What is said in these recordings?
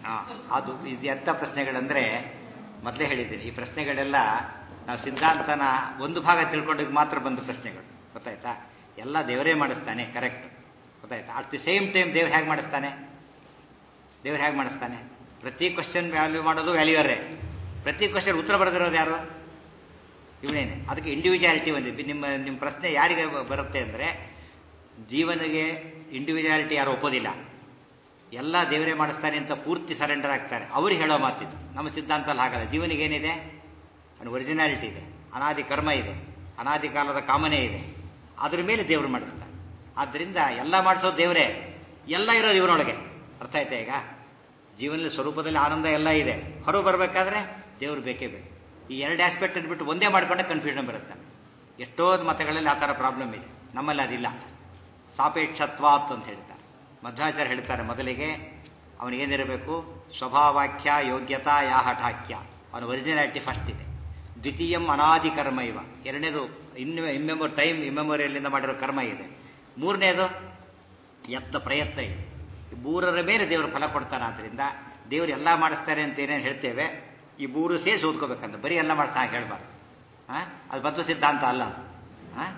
ಆ, ಅದು ಇದು ಎಂಥ ಪ್ರಶ್ನೆಗಳಂದ್ರೆ ಮೊದಲೇ ಹೇಳಿದ್ದೀನಿ ಈ ಪ್ರಶ್ನೆಗಳೆಲ್ಲ ನಾವು ಸಿದ್ಧಾಂತನ ಒಂದು ಭಾಗ ತಿಳ್ಕೊಂಡಾಗ ಮಾತ್ರ ಬಂದ ಪ್ರಶ್ನೆಗಳು ಗೊತ್ತಾಯ್ತಾ ಎಲ್ಲ ದೇವರೇ ಮಾಡಿಸ್ತಾನೆ ಕರೆಕ್ಟ್ ಗೊತ್ತಾಯ್ತಾ ಅಟ್ ದಿ ಸೇಮ್ ಟೈಮ್ ದೇವ್ರು ಹೇಗೆ ಮಾಡಿಸ್ತಾನೆ ದೇವ್ರು ಹೇಗೆ ಮಾಡಿಸ್ತಾನೆ ಪ್ರತಿ ಕ್ವಶನ್ ವ್ಯಾಲ್ಯೂ ಮಾಡೋದು ವ್ಯಾಲ್ಯೂರೇ ಪ್ರತಿ ಕ್ವಶನ್ ಉತ್ತರ ಬರೆದಿರೋದು ಯಾರು ಇವನೇನೆ ಅದಕ್ಕೆ ಇಂಡಿವಿಜುವಾಲಿಟಿ ಒಂದು ನಿಮ್ಮ ನಿಮ್ಮ ಪ್ರಶ್ನೆ ಯಾರಿಗೆ ಬರುತ್ತೆ ಅಂದರೆ ಜೀವನಿಗೆ ಇಂಡಿವಿಜುವಾಲಿಟಿ ಯಾರು ಒಪ್ಪೋದಿಲ್ಲ ಎಲ್ಲ ದೇವರೇ ಮಾಡಿಸ್ತಾನೆ ಅಂತ ಪೂರ್ತಿ ಸರೆಂಡರ್ ಆಗ್ತಾರೆ ಅವ್ರಿಗೆ ಹೇಳೋ ಮಾತಿದ್ದು ನಮ್ಮ ಸಿದ್ಧಾಂತದಲ್ಲಿ ಹಾಗಲ್ಲ ಜೀವನಿಗೆ ಏನಿದೆ ಅವನು ಒರಿಜಿನಾಲಿಟಿ ಇದೆ ಅನಾದಿ ಕರ್ಮ ಇದೆ ಅನಾದಿ ಕಾಲದ ಕಾಮನೆ ಇದೆ ಅದ್ರ ಮೇಲೆ ದೇವರು ಮಾಡಿಸ್ತಾನೆ ಆದ್ದರಿಂದ ಎಲ್ಲ ಮಾಡಿಸೋದು ದೇವರೇ ಎಲ್ಲ ಇರೋದು ಇವನೊಳಗೆ ಅರ್ಥ ಆಯ್ತಾ ಈಗ ಜೀವನದಲ್ಲಿ ಸ್ವರೂಪದಲ್ಲಿ ಆನಂದ ಎಲ್ಲ ಇದೆ ಹೊರಗೆ ಬರಬೇಕಾದ್ರೆ ದೇವರು ಬೇಕೇ ಬೇಕು ಈ ಎರಡು ಆಸ್ಪೆಕ್ಟ್ ಬಿಟ್ಟು ಒಂದೇ ಮಾಡ್ಕೊಂಡೆ ಕನ್ಫ್ಯೂಷನ್ ಬರುತ್ತೆ ಎಷ್ಟೋ ಮತಗಳಲ್ಲಿ ಆ ಥರ ಪ್ರಾಬ್ಲಮ್ ಇದೆ ನಮ್ಮಲ್ಲಿ ಅದಿಲ್ಲ ಸಾಪೇಕ್ಷತ್ವಾತ್ ಅಂತ ಹೇಳ್ತಾರೆ ಮಧ್ವಾಚಾರ್ಯ ಹೇಳ್ತಾರೆ ಮೊದಲಿಗೆ ಅವನಿಗೇನಿರಬೇಕು ಸ್ವಭಾವಾಖ್ಯ ಯೋಗ್ಯತಾ ಯಾ ಹಠಾಖ್ಯ ಅವನ ಒರಿಜಿನಾಲಿಟಿ ಫಸ್ಟ್ ಇದೆ ದ್ವಿತೀಯಂ ಅನಾದಿ ಕರ್ಮ ಇವ ಎರಡನೇದು ಇನ್ನು ಇಮ್ಮೆಮೊ ಟೈಮ್ ಇಮ್ಮೆಮೊರಿಯಲ್ಲಿಂದ ಮಾಡಿರೋ ಕರ್ಮ ಇದೆ ಮೂರನೇದು ಎತ್ತ ಪ್ರಯತ್ನ ಇದೆ ಈ ಮೂರರ ಮೇಲೆ ದೇವರು ಫಲ ಕೊಡ್ತಾನೆ ಆದ್ದರಿಂದ ದೇವರು ಎಲ್ಲ ಮಾಡಿಸ್ತಾರೆ ಅಂತ ಏನೇನು ಹೇಳ್ತೇವೆ ಈ ಮೂರು ಸೇರಿಸಿ ಓದ್ಕೋಬೇಕಂತ ಬರೀ ಎಲ್ಲ ಮಾಡಿಸ್ತಾ ಹಾಗೆ ಹೇಳ್ಬಾರ್ದು ಹಾಂ ಅದು ಬದ್ಧ ಸಿದ್ಧಾಂತ ಅಲ್ಲ ಹಾಂ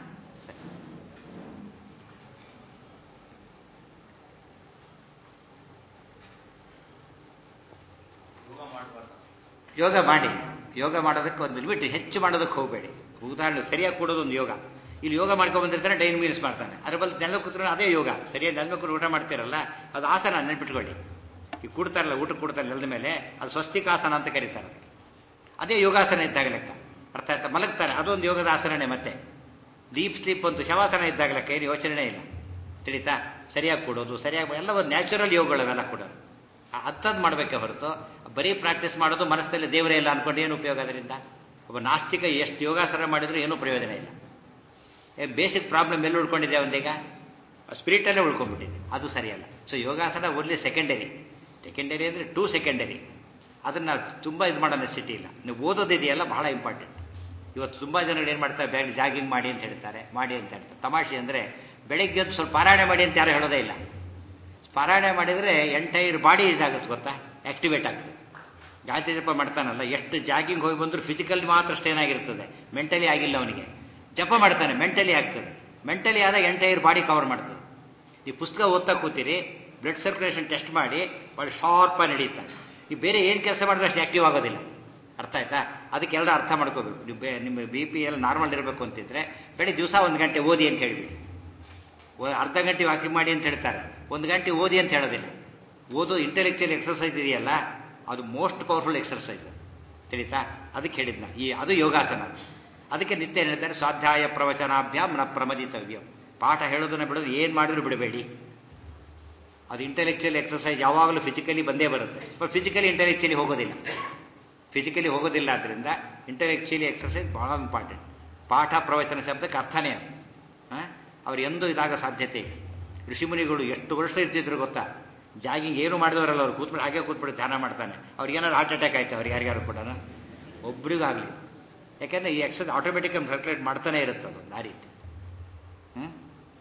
ಯೋಗ ಮಾಡಿ ಯೋಗ ಮಾಡೋದಕ್ಕೆ ಒಂದು ಲಿಮಿಟ್ ಹೆಚ್ಚು ಮಾಡೋದಕ್ಕೆ ಹೋಗಬೇಡಿ ಉದಾಹರಣೆ ಸರಿಯಾಗಿ ಕೂಡೋದು ಒಂದು ಯೋಗ ಇಲ್ಲಿ ಯೋಗ ಮಾಡ್ಕೊಂಡು ಬಂದಿರ್ತಾನೆ ಡೈನ್ ಮೀಲ್ಸ್ ಮಾಡ್ತಾನೆ ಅದ್ರ ಬಲ್ ನೆಲ ಕೂತ್ರೆ ಅದೇ ಯೋಗ ಸರಿಯಾಗಿ ನೆಲ ಕೂತ್ರು ಊಟ ಮಾಡ್ತಿರಲ್ಲ ಅದು ಆಸನ ನೆನ್ಪಿಟ್ಕೊಳ್ಳಿ ಈ ಕೂಡ್ತಾರಲ್ಲ ಊಟ ಕೂಡ್ತಾರೆ ನೆಲದ ಮೇಲೆ ಅದು ಸ್ವಸ್ತಿಕಾಸನ ಅಂತ ಕರೀತಾರೆ ಅದೇ ಯೋಗಾಸನ ಇದ್ದಾಗ ಲೆಕ್ಕ ಅರ್ಥ ಆಯ್ತಾ ಮಲಗ್ತಾರೆ ಅದೊಂದು ಯೋಗದ ಆಸನನೇ ಮತ್ತೆ ಡೀಪ್ ಸ್ಲೀಪ್ ಅಂತ ಶವಾಸನ ಇದ್ದಾಗ ಲೆಕ್ಕ ಏನು ಯೋಚನೆ ಇಲ್ಲ ತಿಳಿತಾ ಸರಿಯಾಗಿ ಕೊಡೋದು ಸರಿಯಾಗಿ ಎಲ್ಲ ಒಂದು ನ್ಯಾಚುರಲ್ ಯೋಗಗಳವೆಲ್ಲ ಕೊಡೋದು ಅಂಥದ್ದು ಮಾಡಬೇಕೆ ಹೊರತು ಬರೀ ಪ್ರಾಕ್ಟೀಸ್ ಮಾಡೋದು ಮನಸ್ಸಲ್ಲಿ ದೇವರೇ ಇಲ್ಲ ಅನ್ಕೊಂಡು ಏನು ಉಪಯೋಗ ಅದರಿಂದ ಒಬ್ಬ ನಾಸ್ತಿಕ ಎಷ್ಟು ಯೋಗಾಸನ ಮಾಡಿದ್ರು ಏನೂ ಪ್ರಯೋಜನ ಇಲ್ಲ ಬೇಸಿಕ್ ಪ್ರಾಬ್ಲಮ್ ಎಲ್ಲಿ ಉಳ್ಕೊಂಡಿದೆ ಅವನಿಗೆ ಸ್ಪಿರಿಟಲ್ಲೇ ಉಳ್ಕೊಂಡ್ಬಿಟ್ಟಿದೆ ಅದು ಸರಿಯಲ್ಲ ಸೊ ಯೋಗಾಸನ ಓನ್ಲಿ ಸೆಕೆಂಡರಿ ಸೆಕೆಂಡರಿ ಅಂದರೆ ಟೂ ಸೆಕೆಂಡರಿ ಅದನ್ನು ತುಂಬ ಇದು ಮಾಡೋ ನೆಸಿಟಿ ಇಲ್ಲ ನೀವು ಓದೋದಿದೆಯಲ್ಲ ಬಹಳ ಇಂಪಾರ್ಟೆಂಟ್ ಇವತ್ತು ತುಂಬ ಜನಗಳು ಏನು ಮಾಡ್ತಾರೆ ಬ್ಯಾಗ್ ಜಾಗಿಂಗ್ ಮಾಡಿ ಅಂತ ಹೇಳ್ತಾರೆ ಮಾಡಿ ಅಂತ ಹೇಳ್ತಾರೆ ತಮಾಷೆ ಅಂದರೆ ಬೆಳಗ್ಗೆ ಎದ್ದು ಸ್ವಲ್ಪ ಪಾರಾಯಣ ಮಾಡಿ ಅಂತ ಯಾರು ಹೇಳೋದೇ ಇಲ್ಲ ಪಾರಾಯಣ ಮಾಡಿದರೆ ಎಂಟೈರ್ ಬಾಡಿ ಇದಾಗುತ್ತೆ ಗೊತ್ತಾ ಆಕ್ಟಿವೇಟ್ ಆಗ್ತದೆ ಗಾಯತ್ರಿ ಜಪ ಮಾಡ್ತಾನಲ್ಲ ಎಷ್ಟು ಜಾಗಿಂಗ್ ಹೋಗಿ ಬಂದರೂ ಫಿಸಿಕಲ್ ಮಾತ್ರ ಸ್ಟೇನ್ ಆಗಿರ್ತದೆ ಮೆಂಟಲಿ ಆಗಿಲ್ಲ ಅವನಿಗೆ ಜಪ ಮಾಡ್ತಾನೆ ಮೆಂಟಲಿ ಆಗ್ತದೆ ಮೆಂಟಲಿ ಆದಾಗ ಎಂಟೈರ್ ಬಾಡಿ ಕವರ್ ಮಾಡ್ತದೆ ಈ ಪುಸ್ತಕ ಓದ್ತಾ ಕೂತೀರಿ ಬ್ಲಡ್ ಸರ್ಕ್ಯುಲೇಷನ್ ಟೆಸ್ಟ್ ಮಾಡಿ ಭಾಳ ಶಾರ್ಪಾಗಿ ನಡೀತಾರೆ ಈ ಬೇರೆ ಏನು ಕೆಲಸ ಮಾಡಿದ್ರೆ ಅಷ್ಟು ಆಕ್ಟಿವ್ ಆಗೋದಿಲ್ಲ ಅರ್ಥ ಆಯ್ತಾ ಅದಕ್ಕೆ ಎಲ್ಲರೂ ಅರ್ಥ ಮಾಡ್ಕೋಬೇಕು ನೀವು ಬೇ ನಿಮ್ಮ ಬಿ ಪಿ ಎಲ್ಲ ನಾರ್ಮಲ್ ಇರಬೇಕು ಅಂತಿದ್ರೆ ಬೆಳಿಗ್ಗೆ ದಿವಸ ಒಂದು ಗಂಟೆ ಓದಿ ಅಂತ ಹೇಳಿಬಿಡಿ ಅರ್ಧ ಗಂಟೆ ವಾಕಿಂಗ್ ಮಾಡಿ ಅಂತ ಹೇಳ್ತಾರೆ ಒಂದು ಗಂಟೆ ಓದಿ ಅಂತ ಹೇಳೋದಿಲ್ಲ ಓದು ಇಂಟೆಲೆಕ್ಚುಯಲ್ ಎಕ್ಸರ್ಸೈಸ್ ಇದೆಯಲ್ಲ ಅದು ಮೋಸ್ಟ್ ಪವರ್ಫುಲ್ ಎಕ್ಸರ್ಸೈಸ್ ತಿಳಿತಾ ಅದಕ್ಕೆ ಹೇಳಿದ್ನ ಈ ಅದು ಯೋಗಾಸನ ಅದಕ್ಕೆ ನಿತ್ಯ ಹೇಳ್ತಾರೆ ಸ್ವಾಧ್ಯಾಯ ಪ್ರವಚನಾಭ್ಯಾಮ್ ನ ಪ್ರಮದಿತವ್ಯಂ ಪಾಠ ಹೇಳೋದನ್ನ ಬಿಡೋದು ಏನು ಮಾಡಿದ್ರು ಬಿಡಬೇಡಿ ಅದು ಇಂಟೆಲೆಕ್ಚುಯಲ್ ಎಕ್ಸರ್ಸೈಸ್ ಯಾವಾಗಲೂ ಫಿಸಿಕಲಿ ಬಂದೇ ಬರುತ್ತೆ ಬಟ್ ಫಿಸಿಕಲಿ ಇಂಟೆಲೆಕ್ಚುಲಿ ಹೋಗೋದಿಲ್ಲ ಫಿಸಿಕಲಿ ಹೋಗೋದಿಲ್ಲ ಆದ್ದರಿಂದ ಇಂಟೆಲೆಕ್ಚುಯಲಿ ಎಕ್ಸರ್ಸೈಸ್ ಬಹಳ ಇಂಪಾರ್ಟೆಂಟ್ ಪಾಠ ಪ್ರವಚನ ಶಬ್ದಕ್ಕೆ ಅರ್ಥನೇ ಅದು ಅವ್ರು ಎಂದೂ ಇದಾಗ ಸಾಧ್ಯತೆ ಇಲ್ಲ ಋಷಿಮುನಿಗಳು ಎಷ್ಟು ವರ್ಷ ಇರ್ತಿದ್ರು ಗೊತ್ತಾ ಜಾಗಿಂಗ್ ಏನು ಮಾಡಿದವರಲ್ಲ ಅವ್ರು ಕೂತ್ಬಿಟ್ಟು ಹಾಗೆ ಕೂತ್ಬಿಟ್ಟು ಧ್ಯಾನ ಮಾಡ್ತಾನೆ ಅವ್ರಿಗೆ ಏನಾದ್ರು ಹಾರ್ಟ್ ಅಟ್ಯಾಕ್ ಆಯ್ತು ಅವ್ರಿಗೆ ಯಾರ್ಯಾರು ಕೂಡ ಒಬ್ರಿಗಾಗಲಿ ಯಾಕೆಂದ್ರೆ ಈ ಎಕ್ಸಸ್ ಆಟೋಮೆಟಿಕ್ ಸರ್ಕ್ಯುಲೇಟ್ ಮಾಡ್ತಾನೆ ಇರುತ್ತೆ ಅದು ಆ ರೀತಿ ಹ್ಮ್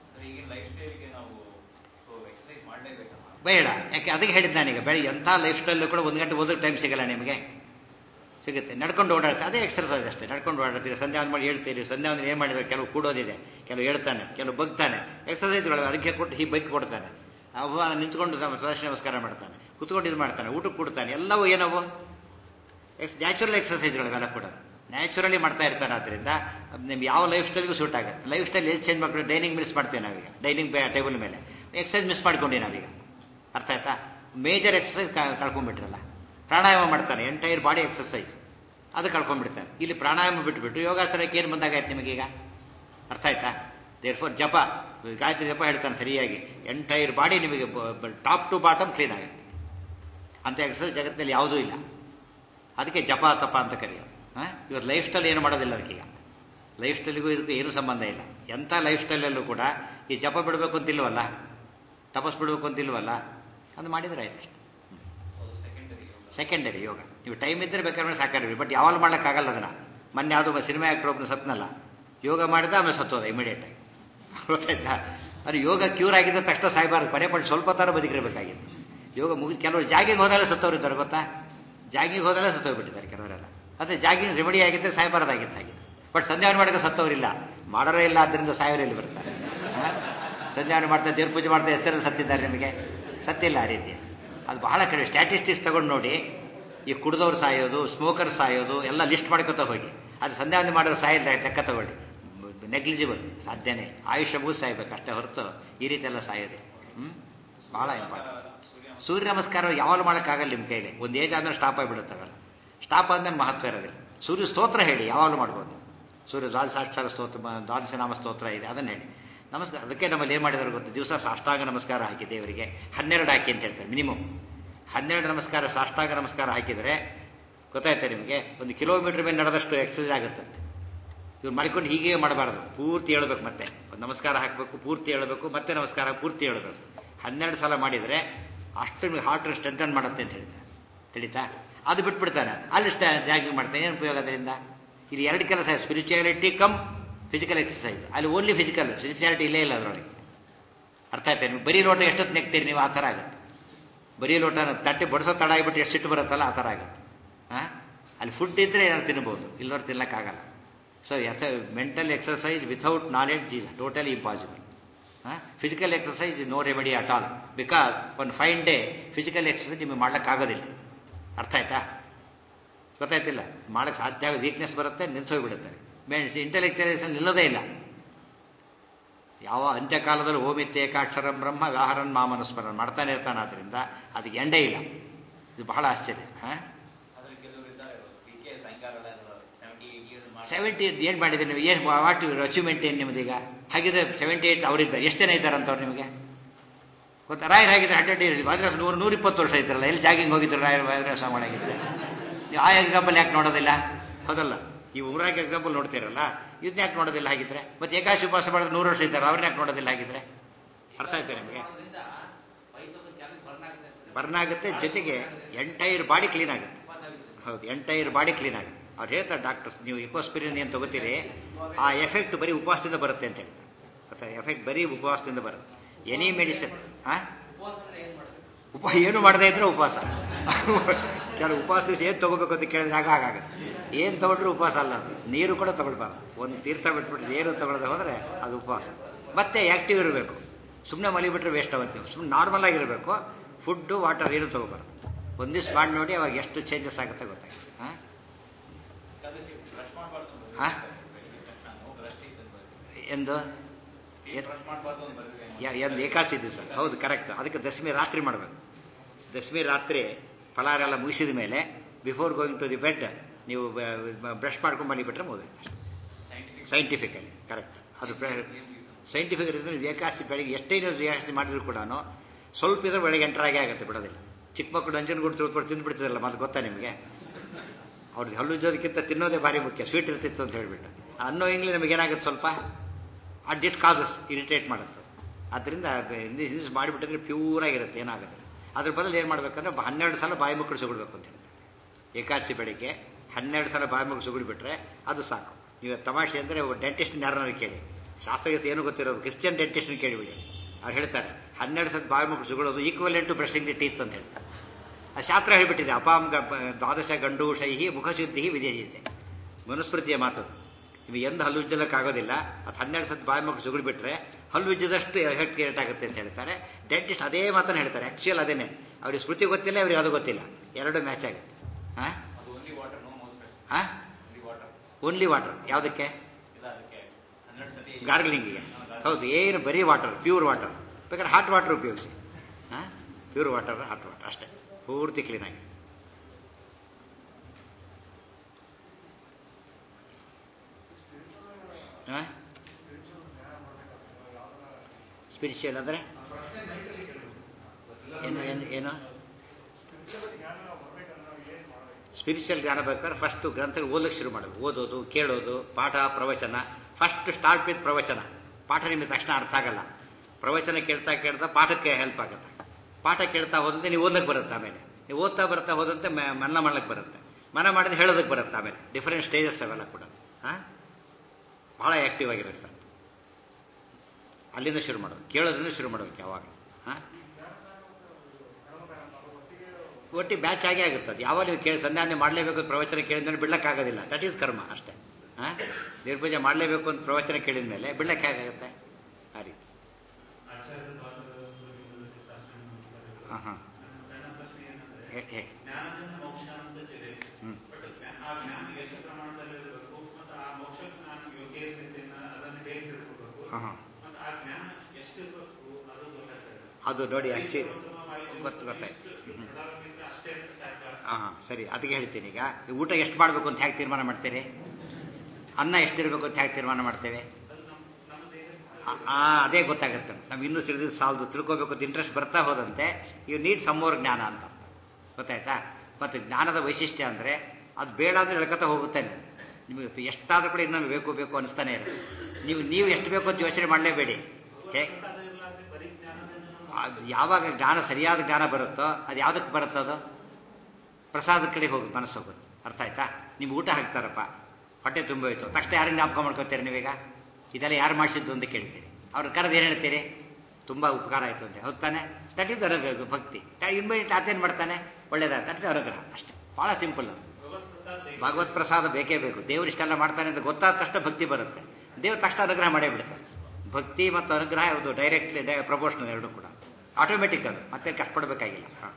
ಬೇಡ ಯಾಕೆ ಅದಕ್ಕೆ ಹೇಳಿದ್ದು ನಾನೀಗ ಬೆಳಿಗ್ಗೆ ಎಂಥ ಲೈಫ್ ಸ್ಟೈಲ್ ಕೂಡ ಒಂದು ಗಂಟೆ ಓದೋಕೆ ಟೈಮ್ ಸಿಗಲ್ಲ ನಿಮಗೆ ಸಿಗುತ್ತೆ ನಡ್ಕೊಂಡು ಓಡಾಡ್ತಾರೆ ಅದೇ ಎಕ್ಸರ್ಸೈಸ್ ಅಷ್ಟೇ ನಡ್ಕೊಂಡು ಓಡಾಡ್ತೀರಿ ಸಂಧ್ಯಾ ಮಾಡಿ ಹೇಳ್ತೀರಿ ಸಂಧ್ಯಾ ಅಂದ್ರೆ ಏನು ಮಾಡಿದ್ರೆ ಕೆಲವು ಕೂಡೋದಿದೆ ಕೆಲವು ಹೇಳ್ತಾನೆ ಕೆಲವು ಬಗ್ತಾನೆ ಎಕ್ಸರ್ಸೈಸ್ಗಳು ಅಡುಗೆ ಕೊಟ್ಟು ಹೀಗೆ ಬೈಕ್ ಕೊಡ್ತಾನೆ ಅವ ನಿಂತ್ಕೊಂಡು ಸದಸ್ಯ ನಮಸ್ಕಾರ ಮಾಡ್ತಾನೆ ಕುತ್ಕೊಂಡು ಇದು ಮಾಡ್ತಾನೆ ಊಟಕ್ಕೆ ಕೊಡ್ತಾನೆ ಎಲ್ಲವೂ ಏನವು ಎಕ್ಸ್ ನ್ಯಾಚುರಲ್ ಎಕ್ಸರ್ಸೈಸ್ಗಳಿವೆಲ್ಲ ಕೂಡ ನ್ಯಾಚುರಲಿ ಮಾಡ್ತಾ ಇರ್ತಾನೆ ಆದ್ದರಿಂದ ನಿಮ್ಗೆ ಯಾವ ಲೈಫ್ ಸ್ಟೈಲ್ಗೂ ಸೂಟ್ ಆಗುತ್ತೆ ಲೈಫ್ ಸ್ಟೈಲ್ ಎಲ್ಲಿ ಚೇಂಜ್ ಮಾಡ್ಕೊಂಡು ಡೈನಿಂಗ್ ಮಿಸ್ ಮಾಡ್ತೀವಿ ನಾವೀಗ ಡೈನಿಂಗ್ ಟೇಬಲ್ ಮೇಲೆ ಎಕ್ಸರ್ಸೈಸ್ ಮಿಸ್ ಮಾಡ್ಕೊಂಡಿ ನಾವೀಗ ಅರ್ಥ ಆಯ್ತಾ ಮೇಜರ್ ಎಕ್ಸರ್ಸೈಸ್ ಕಳ್ಕೊಂಡ್ಬಿಟ್ರಲ್ಲ ಪ್ರಾಣಾಯಾಮ ಮಾಡ್ತಾನೆ ಎಂಟೈರ್ ಬಾಡಿ ಎಕ್ಸರ್ಸೈಸ್ ಅದು ಕಳ್ಕೊಂಡ್ಬಿಡ್ತಾನೆ ಇಲ್ಲಿ ಪ್ರಾಣಾಯಾಮ ಬಿಟ್ಬಿಟ್ಟು ಯೋಗಾಸನಕ್ಕೆ ಏನು ಬಂದಾಗಾಯ್ತು ನಿಮಗೀಗ ಅರ್ಥ ಆಯ್ತಾ ದೇರ್ ಫೋರ್ ಜಪ ಗಾಯತ್ರಿ ಜಪ ಹೇಳ್ತಾನೆ ಸರಿಯಾಗಿ ಎಂಟೈರ್ ಬಾಡಿ ನಿಮಗೆ ಟಾಪ್ ಟು ಬಾಟಮ್ ಕ್ಲೀನ್ ಆಗುತ್ತೆ ಅಂತ ಎಕ್ಸರ್ಸೈಸ್ ಜಗತ್ತಿನಲ್ಲಿ ಯಾವುದೂ ಇಲ್ಲ ಅದಕ್ಕೆ ಜಪ ತಪ ಅಂತ ಕರೆಯೋದು ಹಾಂ ಇವತ್ತು ಲೈಫ್ ಸ್ಟೈಲ್ ಏನು ಮಾಡೋದಿಲ್ಲ ಅದಕ್ಕೀಗ ಲೈಫ್ ಸ್ಟೈಲಿಗೂ ಇದಕ್ಕೂ ಏನೂ ಸಂಬಂಧ ಇಲ್ಲ ಎಂಥ ಲೈಫ್ ಸ್ಟೈಲಲ್ಲೂ ಕೂಡ ಈ ಜಪ ಬಿಡಬೇಕು ಅಂತಿಲ್ವಲ್ಲ ತಪಸ್ ಬಿಡಬೇಕು ಅಂತಿಲ್ವಲ್ಲ ಅದು ಮಾಡಿದ್ರೆ ಆಯ್ತು ಅಷ್ಟೆ ಸೆಕೆಂಡರಿ ಯೋಗ ನೀವು ಟೈಮ್ ಇದ್ದರೆ ಬೇಕಾದ್ರೆ ಸಾಕಾರಿ ಬಟ್ ಯಾವಾಗ ಮಾಡೋಕ್ಕಾಗಲ್ಲ ಅದನ್ನ ಮೊನ್ನೆ ಯಾವುದೋ ಸಿನಿಮಾ ಆ್ಯಕ್ಟರ್ ಒಬ್ಬನು ಸತ್ನಲ್ಲ ಯೋಗ ಮಾಡಿದ ಆಮೇಲೆ ಸತ್ತೋದ ಇಮಿಡಿಯೇಟ್ ಆಗಿ ಗೊತ್ತಾಯ್ತಾ ಅದು ಯೋಗ ಕ್ಯೂರ್ ಆಗಿದ್ದ ತಕ್ಷಣ ಸಾಯ್ಬಾರ್ದು ಕೊನೆ ಪಟ್ಟು ಸ್ವಲ್ಪ ತರ ಬದುಕಿರಬೇಕಾಗಿತ್ತು ಯೋಗ ಮುಗಿದು ಕೆಲವರು ಜಾಗಿಂಗ್ ಹೋದಲ್ಲ ಸತ್ತವರಿದ್ದಾರೆ ಗೊತ್ತಾ ಜಾಗಿಂಗ್ ಹೋದಲ್ಲ ಸತ್ತೋಗ್ಬಿಟ್ಟಿದ್ದಾರೆ ಕೆಲವರೆಲ್ಲ ಅದೇ ಜಾಗಿಂಗ್ ರೆಮಿಡಿ ಆಗಿದ್ದರೆ ಸಾಯಬಾರದಾಗಿತ್ತು ಹಾಗೆ ಬಟ್ ಸಂಧ್ಯಾವನೆ ಮಾಡೋಕೆ ಸತ್ತವರಿಲ್ಲ ಮಾಡೋರೇ ಇಲ್ಲ ಆದ್ದರಿಂದ ಸಾಯವರಲ್ಲಿ ಬರ್ತಾರೆ ಆ? ಸಂಧ್ಯಾವನೆ ಮಾಡ್ತಾ ದೇವ್ರ ಪೂಜೆ ಮಾಡ್ತಾ ಎಷ್ಟು ಸತ್ತಿದ್ದಾರೆ ನಿಮಗೆ ಸತ್ತಿಲ್ಲ ಆ ರೀತಿ ಅದು ಬಹಳ ಕಡಿಮೆ ಸ್ಟ್ಯಾಟಿಸ್ಟಿಕ್ಸ್ ತಗೊಂಡು ನೋಡಿ ಈ ಕುಡಿದವ್ರು ಸಾಯೋದು ಸ್ಮೋಕರ್ ಸಾಯೋದು ಎಲ್ಲ ಲಿಸ್ಟ್ ಮಾಡ್ಕೊತಾ ಹೋಗಿ ಅದು ಸಂಧ್ಯಾವನೆ ಮಾಡೋರು ಸಾಯಿಲ್ಲ ಲೆಕ್ಕ ತಗೊಳ್ಳಿ ನೆಗ್ಲಿಜಿಬಲ್ ಸಾಧ್ಯನೇ ಆಯುಷ್ಯ ಮುಗಿದು ಸಾಯ್ಬೇಕು ಅಷ್ಟೇ ಹೊರತು ಈ ರೀತಿ ಎಲ್ಲ ಸಾಯೋದೆ ಹ್ಮ್ ಬಹಳ ಇಂಪಾರ್ಟೆಂಟ್ ಸೂರ್ಯ ನಮಸ್ಕಾರ ಯಾವಾಗ ಮಾಡೋಕ್ಕಾಗಲ್ಲ ನಿಮ್ಮ ಕೈಲಿ ಒಂದು ಏಜ್ ಆದ್ಮೇಲೆ ಸ್ಟಾಪ್ ಆಗಿಬಿಡುತ್ತಾಗಲ್ಲ ಸ್ಟಾಪ್ ಆದ್ಮೇಲೆ ಮಹತ್ವ ಇರೋದಿಲ್ಲ ಸೂರ್ಯ ಸ್ತೋತ್ರ ಹೇಳಿ ಯಾವಾಗಲೂ ಮಾಡ್ಬೋದು ಸೂರ್ಯ ದ್ವಾದಶಾಕ್ಷರ ಸ್ತೋತ್ರ ದ್ವಾದಶ ನಾಮ ಸ್ತೋತ್ರ ಇದೆ ಅದನ್ನು ಹೇಳಿ ನಮಸ್ಕಾರ ಅದಕ್ಕೆ ನಮ್ಮಲ್ಲಿ ಏನು ಮಾಡಿದಾರೆ ಗೊತ್ತು ದಿವಸ ಸಾಷ್ಟಾಂಗ ನಮಸ್ಕಾರ ಹಾಕಿ ದೇವರಿಗೆ ಹನ್ನೆರಡು ಹಾಕಿ ಅಂತ ಹೇಳ್ತಾರೆ ಮಿನಿಮಮ್ ಹನ್ನೆರಡು ನಮಸ್ಕಾರ ಸಾಷ್ಟಾಂಗ ನಮಸ್ಕಾರ ಹಾಕಿದರೆ ಗೊತ್ತಾಯ್ತಾ ನಿಮಗೆ ಒಂದು ಕಿಲೋಮೀಟರ್ ಮೇಲೆ ನಡೆದಷ್ಟು ಎಕ್ಸಸೈಸ್ ಆಗುತ್ತೆ ಇವ್ರು ಮಾಡ್ಕೊಂಡು ಹೀಗೆ ಮಾಡಬಾರ್ದು ಪೂರ್ತಿ ಹೇಳ್ಬೇಕು ಮತ್ತೆ ಒಂದು ನಮಸ್ಕಾರ ಹಾಕಬೇಕು ಪೂರ್ತಿ ಹೇಳ್ಬೇಕು ಮತ್ತೆ ನಮಸ್ಕಾರ ಪೂರ್ತಿ ಹೇಳ್ಬೇಕು ಹನ್ನೆರಡು ಸಲ ಮಾಡಿದರೆ ಅಷ್ಟು ನಿಮಗೆ ಹಾರ್ಟ್ ಸ್ಟ್ರೆಂಥನ್ ಮಾಡುತ್ತೆ ಅಂತ ಹೇಳ್ತಾರೆ ತಿಳಿತಾ ಅದು ಬಿಟ್ಬಿಡ್ತಾನೆ ಅಲ್ಲಿ ಸ್ಟ ಜಾಗಿಂಗ್ ಮಾಡ್ತಾನೆ ಏನು ಉಪಯೋಗ ಅದರಿಂದ ಇಲ್ಲಿ ಎರಡು ಕೆಲಸ ಸ್ಪಿರಿಚುಯಾಲಿಟಿ ಕಮ್ ಫಿಸಿಕಲ್ ಎಕ್ಸಸೈಸ್ ಅಲ್ಲಿ ಓನ್ಲಿ ಫಿಸಿಕಲ್ ಸ್ಪಿರಿಚುಯಾಲಿಟಿ ಇಲ್ಲೇ ಇಲ್ಲ ಅದರೊಳಗೆ ಅರ್ಥ ಆಯ್ತಾ ನೀವು ಬರೀ ಲೋಟ ಎಷ್ಟೊತ್ತು ನೆಕ್ತೀರಿ ನೀವು ಆ ಥರ ಆಗುತ್ತೆ ಬರೀ ಲೋಟ ತಟ್ಟೆ ಬಡಿಸೋ ತಡ ಆಗಿಬಿಟ್ಟು ಎಷ್ಟು ಸಿಟ್ಟು ಬರುತ್ತಲ್ಲ ಆ ಥರ ಆಗುತ್ತೆ ಹಾಂ ಅಲ್ಲಿ ಫುಡ್ ಇದ್ದರೆ ಏನಾದ್ರು ತಿನ್ಬೋದು ಇಲ್ಲವ್ರು ತಿನ್ನಕ್ಕಾಗಲ್ಲ ಸೊ ಯಥ mental exercise without knowledge is totally impossible physical exercise no remedy at all because one fine day physical exercise ನಿಮಗೆ ಮಾಡ್ಲಿಕ್ಕಾಗೋದಿಲ್ಲ ಅರ್ಥ ಆಯ್ತಾ ಗೊತ್ತಾಯ್ತಿಲ್ಲ ಮಾಡಕ್ಕೆ ಸಾಧ್ಯ ವೀಕ್ನೆಸ್ ಬರುತ್ತೆ ನಿಲ್ಸೋಗ್ಬಿಡುತ್ತೆ ಮೆಣಸಿ ಇಂಟೆಲೆಕ್ಚುಯಲ್ಸ್ ನಿಲ್ಲೋದೇ ಇಲ್ಲ ಯಾವ ಅಂತ್ಯಕಾಲದಲ್ಲಿ ಓಮಿತ್ತೇಕಾಕ್ಷರಂ ಬ್ರಹ್ಮ ವ್ಯಾಹರನ್ ಮಾಮನುಸ್ಮರಣ ಮಾಡ್ತಾನೆ ಇರ್ತಾನೆ ಆದ್ರಿಂದ ಅದಕ್ಕೆ ಎಂಡೇ ಇಲ್ಲ ಇದು ಬಹಳ ಆಶ್ಚರ್ಯ ಹಾಂ ಸೆವೆಂಟಿ ಏನು ಮಾಡಿದ್ರೆ ನೀವು ಏನು ವಾಟ್ ಯುವರ್ ಅಚೀವ್ಮೆಂಟ್ ಏನು ನಿಮ್ಮದೀಗ ಹಾಗಿದ್ರೆ ಸೆವೆಂಟಿ ಏಟ್ ಅವರಿದ್ದಾರೆ ಎಷ್ಟು ಜನ ಇದ್ದಾರೆ ಅಂತವ್ರು ನಿಮಗೆ ಗೊತ್ತಾ ರಾಯರ್ ಹಾಗಿದ್ರೆ ಹಂಡ್ರೆಡ್ ಇಯರ್ಸ್ ವಾದ್ರಾಸ ನೂರು ನೂರ ಇಪ್ಪತ್ತು ವರ್ಷ ಇದ್ರಲ್ಲ ಎಲ್ಲಿ ಜಾಗಿಂಗ್ ಹೋಗಿದ್ರು ರಾಯರ್ ವಾದ್ರಾಸ ಮಾಡಾಗಿದ್ರೆ ನೀವು ಆ ಎಕ್ಸಾಂಪಲ್ ಯಾಕೆ ನೋಡೋದಿಲ್ಲ ಹೌದಲ್ಲ ಈ ಊರಾಗ ಎಕ್ಸಾಂಪಲ್ ನೋಡ್ತೀರಲ್ಲ ಇದನ್ನ ಯಾಕೆ ನೋಡೋದಿಲ್ಲ ಹಾಗಿದ್ರೆ ಮತ್ತೆ ಏಕಾಶಿ ಉಪವಾಸ ಮಾಡಿದ್ರೆ ನೂರು ವರ್ಷ ಇದ್ದಾರೆ ಅವ್ರನ್ನ ಯಾಕೆ ನೋಡೋದಿಲ್ಲ ಹಾಗಿದ್ರೆ ಅರ್ಥ ಆಯ್ತಾ ನಿಮಗೆ ಬರ್ನ್ ಆಗುತ್ತೆ ಜೊತೆಗೆ ಎಂಟೈರ್ ಬಾಡಿ ಕ್ಲೀನ್ ಆಗುತ್ತೆ ಹೌದು ಎಂಟೈರ್ ಬಾಡಿ ಕ್ಲೀನ್ ಆಗುತ್ತೆ ಅವ್ರು ಹೇಳ್ತಾರೆ ಡಾಕ್ಟರ್ಸ್ ನೀವು ಇಕೋಸ್ಪಿರಿನ್ ಏನು ತಗೋತೀರಿ ಆ ಎಫೆಕ್ಟ್ ಬರೀ ಉಪವಾಸದಿಂದ ಬರುತ್ತೆ ಅಂತ ಹೇಳ್ತಾರೆ ಗೊತ್ತಾ ಎಫೆಕ್ಟ್ ಬರೀ ಉಪವಾಸದಿಂದ ಬರುತ್ತೆ ಎನಿ ಮೆಡಿಸಿನ್ ಆ ಉಪ ಏನು ಮಾಡದೇ ಇದ್ರೆ ಉಪವಾಸ ಕೆಲವು ಉಪವಾಸ ದಿವಸ ಏನು ತಗೋಬೇಕು ಅಂತ ಕೇಳಿದ್ರೆ ಆಗ ಹಾಗಾಗುತ್ತೆ ಏನು ತಗೊಂಡ್ರು ಉಪವಾಸ ಅಲ್ಲ ಅದು ನೀರು ಕೂಡ ತಗೊಳ್ಬಾರ್ದು ಒಂದು ತೀರ್ಥ ಬಿಟ್ಬಿಟ್ರೆ ನೀರು ತಗೊಳ್ಳದೆ ಹೋದರೆ ಅದು ಉಪವಾಸ ಮತ್ತೆ ಆ್ಯಕ್ಟಿವ್ ಇರಬೇಕು ಸುಮ್ಮನೆ ಮಲಿಬಿಟ್ರೆ ವೇಸ್ಟ್ ಆಗುತ್ತೆ ಸುಮ್ಮನೆ ನಾರ್ಮಲ್ ಆಗಿರಬೇಕು ಫುಡ್ಡು ವಾಟರ್ ಏನು ತಗೋಬಾರ್ದು ಒಂದು ದಿವ್ಸ ಮಾಡಿ ನೋಡಿ ಅವಾಗ ಎಷ್ಟು ಚೇಂಜಸ್ ಆಗುತ್ತೆ ಗೊತ್ತಾಗುತ್ತೆ ಹಾಂ ಹಾಂ ಎಂದು ಎಂದು ಏಕಾಸಿ ದಿವಸ ಹೌದು ಕರೆಕ್ಟ್ ಅದಕ್ಕೆ ದಶಮಿ ರಾತ್ರಿ ಮಾಡಬೇಕು ದಶಮಿ ರಾತ್ರಿ ಫಲಾರ ಎಲ್ಲ ಮುಗಿಸಿದ ಮೇಲೆ before going to the bed ನೀವು ಬ್ರಷ್ ಮಾಡ್ಕೊಂಡು ಮಲಿಬಿಟ್ರೆ ಮುಗಿದು ಸೈಂಟಿಫಿಕಲಿ ಕರೆಕ್ಟ್ ಅದು ಸೈಂಟಿಫಿಕ್ ರೀಸನ್ ಏಕಾಸಿ ಬೆಳಿಗ್ಗೆ ಎಷ್ಟೇ ನೀವು ರಿಯಾಕ್ಸಿ ಮಾಡಿದ್ರು ಕೂಡ ಸ್ವಲ್ಪ ಇದ್ರೆ ಬೆಳಗ್ಗೆ ಎಂಟರಾಗೆ ಆಗುತ್ತೆ ಬಿಡೋದಿಲ್ಲ ಚಿಕ್ಕ ಮಕ್ಕಳು ನಂಜನ್ ಗುಡ್ ತಿಳ್ಕೊಂಡು ತಿಂದ್ಬಿಡ್ತಿದ್ರಲ್ಲ ಮತ್ತೆ ಗೊತ್ತಾ ನಿಮಗೆ ಅವ್ರದ್ದು ಹಲ್ಲುಜ್ಜೋದಕ್ಕಿಂತ ತಿನ್ನೋದೇ ಭಾರಿ ಮುಖ್ಯ ಸ್ವೀಟ್ ಇರ್ತಿತ್ತು ಅಂತ ಹೇಳ್ಬಿಟ್ಟು ಅನ್ನೋ ಇಂಗ್ಲಿ ನಮಗೆ ಏನಾಗುತ್ತೆ ಸ್ವಲ್ಪ ಆ ಡಿಟ್ ಕಾಸಸ್ ಇರಿಟೇಟ್ ಮಾಡುತ್ತೆ ಆದ್ದರಿಂದ ಯೂಸ್ ಮಾಡಿಬಿಟ್ಟಿದ್ರೆ ಪ್ಯೂರ್ ಆಗಿರುತ್ತೆ ಏನಾಗುತ್ತೆ ಅದ್ರ ಬದಲು ಏನು ಮಾಡ್ಬೇಕಂದ್ರೆ ಹನ್ನೆರಡು ಸಲ ಬಾಯಿ ಮಕ್ಕಳು ಸುಗಿಡ್ಬೇಕು ಅಂತ ಹೇಳ್ತಾರೆ ಏಕಾದಶಿ ಬೆಳಿಗ್ಗೆ ಹನ್ನೆರಡು ಸಲ ಬಾಯಿ ಮಕ್ಕಳು ಸುಗಿಡ್ಬಿಟ್ರೆ ಅದು ಸಾಕು ನೀವು ತಮಾಷೆ ಅಂದರೆ ಡೆಂಟಿಸ್ಟ್ನ ಯಾರನ್ನಾರು ಕೇಳಿ ಶಾಸ್ತ್ರಗೀತೆ ಏನು ಗೊತ್ತಿರೋದು ಕ್ರಿಶ್ಚಿಯನ್ ಡೆಂಟಿಸ್ಟ್ನ ಕೇಳಿಬಿಡಿ ಅವ್ರು ಹೇಳ್ತಾರೆ ಹನ್ನೆರಡು ಸಲ ಬಾಯಿ ಮಕ್ಕಳು ಸುಗಿಡೋದು equal to brushing the teeth ಅಂತ ಹೇಳ್ತಾರೆ ಆ ಶಾಸ್ತ್ರ ಹೇಳ್ಬಿಟ್ಟಿದೆ ಅಪಾಂ ದ್ವಾದಶ ಗಂಡು ಶೈಹಿ ಮುಖಶುದ್ಧಿ ವಿಜಯಿತೆ ಮನುಸ್ಮೃತಿಯ ಮಾತು ನಿಮಗೆ ಎಂದು ಹಲ್ಲು ಉಜ್ಜಲಕ್ಕಾಗೋದಿಲ್ಲ ಅದು ಹನ್ನೆರಡು ಸತ್ ಬಾಯಿ ಮಕ್ಕಳು ಸುಗಿಡ್ಬಿಟ್ರೆ ಹಲ್ಲು ಉಜ್ಜದಷ್ಟು ಎಫೆಕ್ಟ್ ಕ್ರಿಯೇಟ್ ಆಗುತ್ತೆ ಅಂತ ಹೇಳ್ತಾರೆ ಡೆಂಟಿಸ್ಟ್ ಅದೇ ಮಾತನ್ನು ಹೇಳ್ತಾರೆ ಆ್ಯಕ್ಚುಯಲ್ ಅದೇನೆ ಅವ್ರಿಗೆ ಸ್ಮೃತಿ ಗೊತ್ತಿಲ್ಲ ಅವ್ರಿಗೆ ಅದು ಗೊತ್ತಿಲ್ಲ ಎರಡು ಮ್ಯಾಚ್ ಆಗುತ್ತೆ ಹಾಂ ಹಾಂ ಓನ್ಲಿ ವಾಟರ್ ಯಾವುದಕ್ಕೆ ಗಾರ್ಗ್ಲಿಂಗಿಗೆ ಹೌದು ಏನು ಬರೀ ವಾಟರ್ ಪ್ಯೂರ್ ವಾಟರ್ ಬೇಕಾದ್ರೆ ಹಾಟ್ ವಾಟರ್ ಉಪಯೋಗಿಸಿ ಹಾಂ ಪ್ಯೂರ್ ವಾಟರ್ ಹಾಟ್ ವಾಟರ್ ಅಷ್ಟೇ ಪೂರ್ತಿ ಕ್ಲೀನಾಗಿ ಹಾಂ ಸ್ಪಿರಿಚುವಲ್ ಅಂದರೆ ಏನು ಏನು ಏನು ಸ್ಪಿರಿಚುವಲ್ ಜ್ಞಾನ ಬೇಕಾದ್ರೆ ಫಸ್ಟು ಗ್ರಂಥ ಓದಕ್ಕೆ ಶುರು ಮಾಡೋದು ಓದೋದು ಕೇಳೋದು ಪಾಠ ಪ್ರವಚನ ಫಸ್ಟ್ ಸ್ಟಾರ್ಟ್ ವಿತ್ ಪ್ರವಚನ ಪಾಠ ನಿಮಗೆ ತಕ್ಷಣ ಅರ್ಥ ಆಗಲ್ಲ ಪ್ರವಚನ ಕೇಳ್ತಾ ಕೇಳ್ತಾ ಪಾಠಕ್ಕೆ ಹೆಲ್ಪ್ ಆಗುತ್ತೆ ಪಾಠ ಕೇಳ್ತಾ ಹೋದಂತೆ ನೀವು ಓದಕ್ಕೆ ಬರುತ್ತೆ ಆಮೇಲೆ ನೀವು ಓದ್ತಾ ಬರ್ತಾ ಹೋದಂತೆ ಮನ್ನ ಮಾಡ್ಲಿಕ್ಕೆ ಬರುತ್ತೆ ಮನ ಮಾಡಿದ್ರೆ ಹೇಳೋದಕ್ಕೆ ಬರುತ್ತೆ ಆಮೇಲೆ ಡಿಫರೆಂಟ್ ಸ್ಟೇಜಸ್ ಅವೆಲ್ಲ ಕೂಡ ಹಾಂ ಭಾಳ ಆ್ಯಕ್ಟಿವ್ ಆಗಿರುತ್ತೆ ಸರ್ ಅಲ್ಲಿಂದ ಶುರು ಮಾಡೋದು ಕೇಳೋದ್ರಿಂದ ಶುರು ಮಾಡಬೇಕು ಯಾವಾಗ ಹಾಂ ಒಟ್ಟಿಗೆ ಬ್ಯಾಚ್ ಆಗೇ ಆಗುತ್ತೆ ಅದು ಯಾವಾಗ ನೀವು ಕೇಳಿ ಸಂಧಾನ ಮಾಡಲೇಬೇಕು ಅಂತ ಪ್ರವಚನ ಕೇಳಿದ್ರೆ ಬಿಡ್ಲಕ್ಕಾಗೋದಿಲ್ಲ ದಟ್ ಈಸ್ ಕರ್ಮ ಅಷ್ಟೇ ಹಾಂ ನಿರ್ಪೂಜೆ ಮಾಡಲೇಬೇಕು ಅಂತ ಪ್ರವಚನ ಕೇಳಿದ ಮೇಲೆ ಬಿಡ್ಲಕ್ಕೆ ಆಗುತ್ತೆ ಆ ರೀತಿ ಆಚಾರ್ಯ ಸ್ವಾಮಿಗಳ ಬಗ್ಗೆ ಶಾಸ್ತ್ರ ಮಾಡ್ತಾರೆ. ಹಾಂ ಹಾಂ ನನ್ನ ಸಣ್ಣ ಪ್ರಶ್ನೆ ಏನಂದ್ರೆ ಹೇಳಿ ಹೇಳಿ ಜ್ಞಾನದಿಂದ ಮೋಕ್ಷ ಅಂತ ಇದೆ ಹ್ಮ್. ಬಟ್ ಆ ಜ್ಞಾನ ಎಷ್ಟು ಪ್ರಮಾಣದಲ್ಲಿ ಇರಬೇಕು ಮತ್ತು ಆ ಮೋಕ್ಷಕ್ಕೆ ನಾನು ಯೋಗ್ಯತೆಯನ್ನ ಅದನ್ನು ಹೇಗೆ ತಿಳ್ಕೊಬೇಕು ಹಾಂ ಹಾಂ ಮತ್ತು ಆ ಜ್ಞಾನ ಎಷ್ಟು ಇರಬೇಕು ಅದು ಗೊತ್ತಾಗ್ತದೆ ಅದು ನೋಡಿ ಆಕ್ಚುಲಿ ಸರ್ವೋತ್ತಮವಾದ ಗೊತ್ತು ಗೊತ್ತಾಯ್ತು ಎಷ್ಟು ಪ್ರಧಾನಮಿತ್ರ ಅಷ್ಟೇ ಅಂತ ಸಾಕ ಹಾಂ ಹಾಂ ಸರಿ ಅದಕ್ಕೆ ಹೇಳ್ತೀನಿ ಈಗ ಈ ಊಟ ಎಷ್ಟು ಮಾಡಬೇಕು ಅಂತ ಹೇಗೆ ತೀರ್ಮಾನ ಮಾಡ್ತೀರಿ ಅನ್ನ ಎಷ್ಟಿರಬೇಕು ಅಂತ ಹೇಗೆ ತೀರ್ಮಾನ ಮಾಡ್ತೇವೆ ಅದು ನಮ್ಮ ನಮ್ಮ ದೇಹಕ್ಕೆ ಆ- ಆ ಅದೇ ಗೊತ್ತಾಗುತ್ತೆ ನಮ್ಗೆ ಇನ್ನೂ ತಿಳಿದು ಸಾಲದು ತಿಳ್ಕೋಬೇಕು ಅಂತ ಇಂಟ್ರೆಸ್ಟ್ ಬರ್ತಾ ಹೋದಂತೆ ಯು ನೀಡ್ ಸಮ್ಮೋರ್ ಜ್ಞಾನ ಅಂತ ಗೊತ್ತಾಯ್ತಾ ಮತ್ತು ಜ್ಞಾನದ ವೈಶಿಷ್ಟ್ಯ ಅಂದರೆ ಅದು ಬೇಡ ಅಂದ್ರೆ ಎಳ್ಕೊತಾ ಹೋಗುತ್ತೆ ನೀವು. ನಿಮಗೆ ಎಷ್ಟಾದ್ರೂ ಕೂಡ ಇನ್ನೊಂದು ಬೇಕು ಬೇಕು ಅನಿಸ್ತಾನೆ ಇರುತ್ತೆ ನೀವು ನೀವು ಎಷ್ಟು ಬೇಕು ಅಂತ ಯೋಚನೆ ಮಾಡಲೇಬೇಡಿ ಹೇಗೆ ಪ್ರಸಾದ ಇರಲಾರ್ದೆ ಬರೀ ಜ್ಞಾನದಿಂದ ನಾವು ಅದು ಯಾವಾಗ ಜ್ಞಾನ ಸರಿಯಾದ ಜ್ಞಾನ ಬರುತ್ತೋ ಅದು ಯಾವುದಕ್ಕೆ ಬರುತ್ತೋ ಅದು ಪ್ರಸಾದದ ಕಡೆ ಹೋಗಿ ಮನಸ್ಸು ಹೋಗುತ್ತೆ ಅರ್ಥ ಆಯ್ತಾ ನಿಮ್ಗೆ ಊಟ ಹಾಕ್ತಾರಪ್ಪ ಹೊಟ್ಟೆ ತುಂಬ ಹೋಯ್ತು ತಕ್ಷಣ ಯಾರು ಜ್ಞಾಪಕ ಮಾಡ್ಕೋತೀರಿ ನೀವೀಗ ಇದೆಲ್ಲ ಯಾರು ಮಾಡಿಸಿದ್ದು ಅಂತ ಕೇಳ್ತೀರಿ ಅವ್ರ ಕರೆದು ಏನು ಹೇಳ್ತೀರಿ ತುಂಬ ಉಪಕಾರ ಆಯಿತು ಅಂತ ಹೌದ್ ತಾನೆ ದಟ್ ಇಸ್ ಅನುಗ್ರಹ ಭಕ್ತಿ ಇನ್ಮೇಟ್ ಆತೇನು ಮಾಡ್ತಾನೆ ಒಳ್ಳೇದಾದ ದಟ್ ಇಸ್ ಅನುಗ್ರಹ ಅಷ್ಟೇ ಭಾಳ ಸಿಂಪಲ್ ಅದು ಭಗವತ್ ಪ್ರಸಾದ ಬೇಕು. ಭಗವತ್ ಪ್ರಸಾದ ಬೇಕೇ ಬೇಕು ದೇವ್ರು ಇಷ್ಟೆಲ್ಲ ಮಾಡ್ತಾನೆ ಅಂತ ಗೊತ್ತಾದ ತಕ್ಷಣ ಭಕ್ತಿ ಬರುತ್ತೆ ದೇವ್ರು ತಕ್ಷಣ ಅನುಗ್ರಹ ಮಾಡೇ ಬಿಡ್ತಾನೆ ಭಕ್ತಿ ಮತ್ತು ಅನುಗ್ರಹ ಇದು ಡೈರೆಕ್ಟ್ಲಿ ಪ್ರಪೋರ್ಷನಲ್ ಎರಡು ಕೂಡ ಆಟೋಮೆಟಿಕ್ ಅದು ಮತ್ತೆ ಕಷ್ಟಪಡಬೇಕಾಗಿಲ್ಲ ಹಾಂ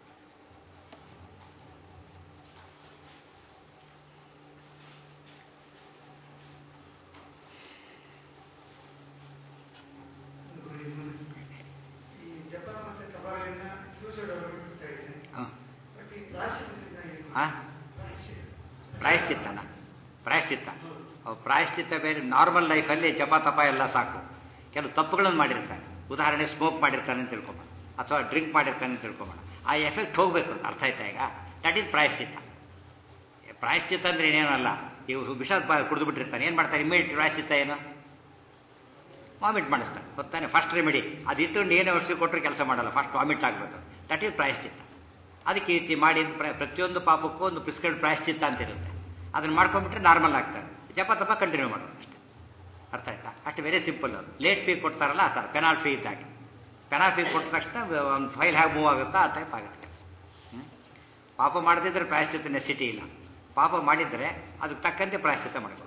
ಈ ಜಪ ಮತ್ತೆ ತಪಾಲೆಯನ್ನ ಫ್ಯೂಚರ್ ಡೆವಲಪ್ಮೆಂಟ್ ಅಂತ ಇದೆ ಹಾಂ ಬಟ್ ಈ ಪ್ರಾಯಶ್ಚಿತ್ತದಿಂದ ಏನು ಆ? ಪ್ರಾಯಶ್ಚಿತ್ತ. ಪ್ರಾಯಶ್ಚಿತ್ತನ ಪ್ರಾಯಶ್ಚಿತ್ತ ಅವು ಪ್ರಾಯಶ್ಚಿತ್ತ ಬೇರೆ ನಾರ್ಮಲ್ ಲೈಫಲ್ಲಿ ಜಪ ತಪ ಎಲ್ಲ ಸಾಕು ಕೆಲವು ತಪ್ಪುಗಳನ್ನು ಮಾಡಿರ್ತಾನೆ ಉದಾಹರಣೆ ಸ್ಮೋಕ್ ಮಾಡಿರ್ತಾನೆ ಅಂತ ತಿಳ್ಕೊಬೋಣ ಅಥವಾ ಡ್ರಿಂಕ್ ಮಾಡಿರ್ತಾನೆ ಅಂತ ತಿಳ್ಕೊಬೋಣ ಆ ಎಫೆಕ್ಟ್ ಹೋಗಬೇಕು ಅರ್ಥ ಆಯ್ತಾ ಈಗ ದಟ್ ಈಸ್ ಪ್ರಾಯಶ್ಚಿತ್ತ ಪ್ರಾಯಶ್ಚಿತ್ತ ಅಂದ್ರೆ ಏನೇನಲ್ಲ ಇವರು ವಿಷ ಕುಡಿದು ಬಿಟ್ಟಿರ್ತಾನೆ ಏನು ಮಾಡ್ತಾರೆ ಇಮಿಡಿಯೇಟ್ ಪ್ರಾಯಶ್ಚಿತ್ತ ಏನು ವಾಮಿಟ್ ಮಾಡಿಸ್ತಾನೆ ಗೊತ್ತಾನೆ ಫಸ್ಟ್ ರೆಮಿಡಿ ಅದು ಇಟ್ಟುಕೊಂಡು ಏನೇ ಔಷಧಿ ಕೊಟ್ಟರು ಕೆಲಸ ಮಾಡಲ್ಲ ಫಸ್ಟ್ ವಾಮಿಟ್ ಆಗಬೇಕು ದಟ್ ಈಸ್ ಪ್ರಾಯಶ್ಚಿತ್ತ ಅದಕ್ಕೆ ಈ ರೀತಿ ಮಾಡಿ ಪ್ರ- ಪ್ರತಿಯೊಂದು ಪಾಪಕ್ಕೂ ಒಂದು ಪ್ರಿಸ್ಕ್ರೈಬ್ ಪ್ರಾಯಶ್ಚಿತ್ತ ಅಂತ ಇರುತ್ತೆ ಅದನ್ನ ಮಾಡ್ಕೊಂಡ್ಬಿಟ್ರೆ ನಾರ್ಮಲ್ ಆಗ್ತಾರೆ ಜಪ ತಪ ಕಂಟಿನ್ಯೂ ಮಾಡೋದು ಅಷ್ಟೇ ಅರ್ಥ ಆಯ್ತಾ ಅಷ್ಟು ವೆರಿ ಸಿಂಪಲ್ ಅದು ಲೇಟ್ ಫೀ ಕೊಡ್ತಾರಲ್ಲ ಆ ಥರ ಪೆನಾಲ್ ಫೀ ಇದ್ದಾಗೆ ಪೆನಾಲ್ ಫೀ ಕೊಟ್ಟ ತಕ್ಷಣ ಒಂದು ಫೈಲ್ ಹೇಗೆ ಮೂವ್ ಆಗುತ್ತೋ ಆ ಟೈಪ್ ಆಗುತ್ತೆ ಕೆಲಸ ಹ್ಮ್? ಪಾಪ ಮಾಡದಿದ್ರೆ ಪ್ರಾಯಶ್ಚಿತ್ತ ನೆಸಿಟಿ ಇಲ್ಲ ಪಾಪ ಮಾಡಿದರೆ ಅದಕ್ಕೆ ತಕ್ಕಂತೆ ಪ್ರಾಯಶ್ಚಿತ್ತ ಮಾಡ್ಬೋದು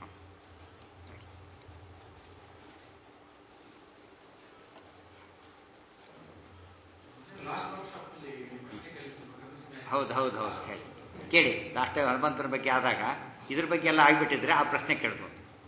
ಲಾಸ್ಟ್ ವರ್ಕ್ಶಾಪ್ ಅಲ್ಲಿ ಪ್ರಶ್ನೆ ಕೇಳಿಸ್ಬೇಕು ಹೌದು ಹೌದು ಹೌದು ಹೇಳಿ ಕೇಳಿ ಲಾಸ್ಟ್ ಟೈಮ್ ಹನುಮಂತನ ಬಗ್ಗೆ ಆದಾಗ ಇದ್ರ ಬಗ್ಗೆ ಎಲ್ಲ ಆಗ್ಬಿಟ್ಟಿದ್ರೆ ಆ ಪ್ರಶ್ನೆ ಕೇಳ್ಬೋದು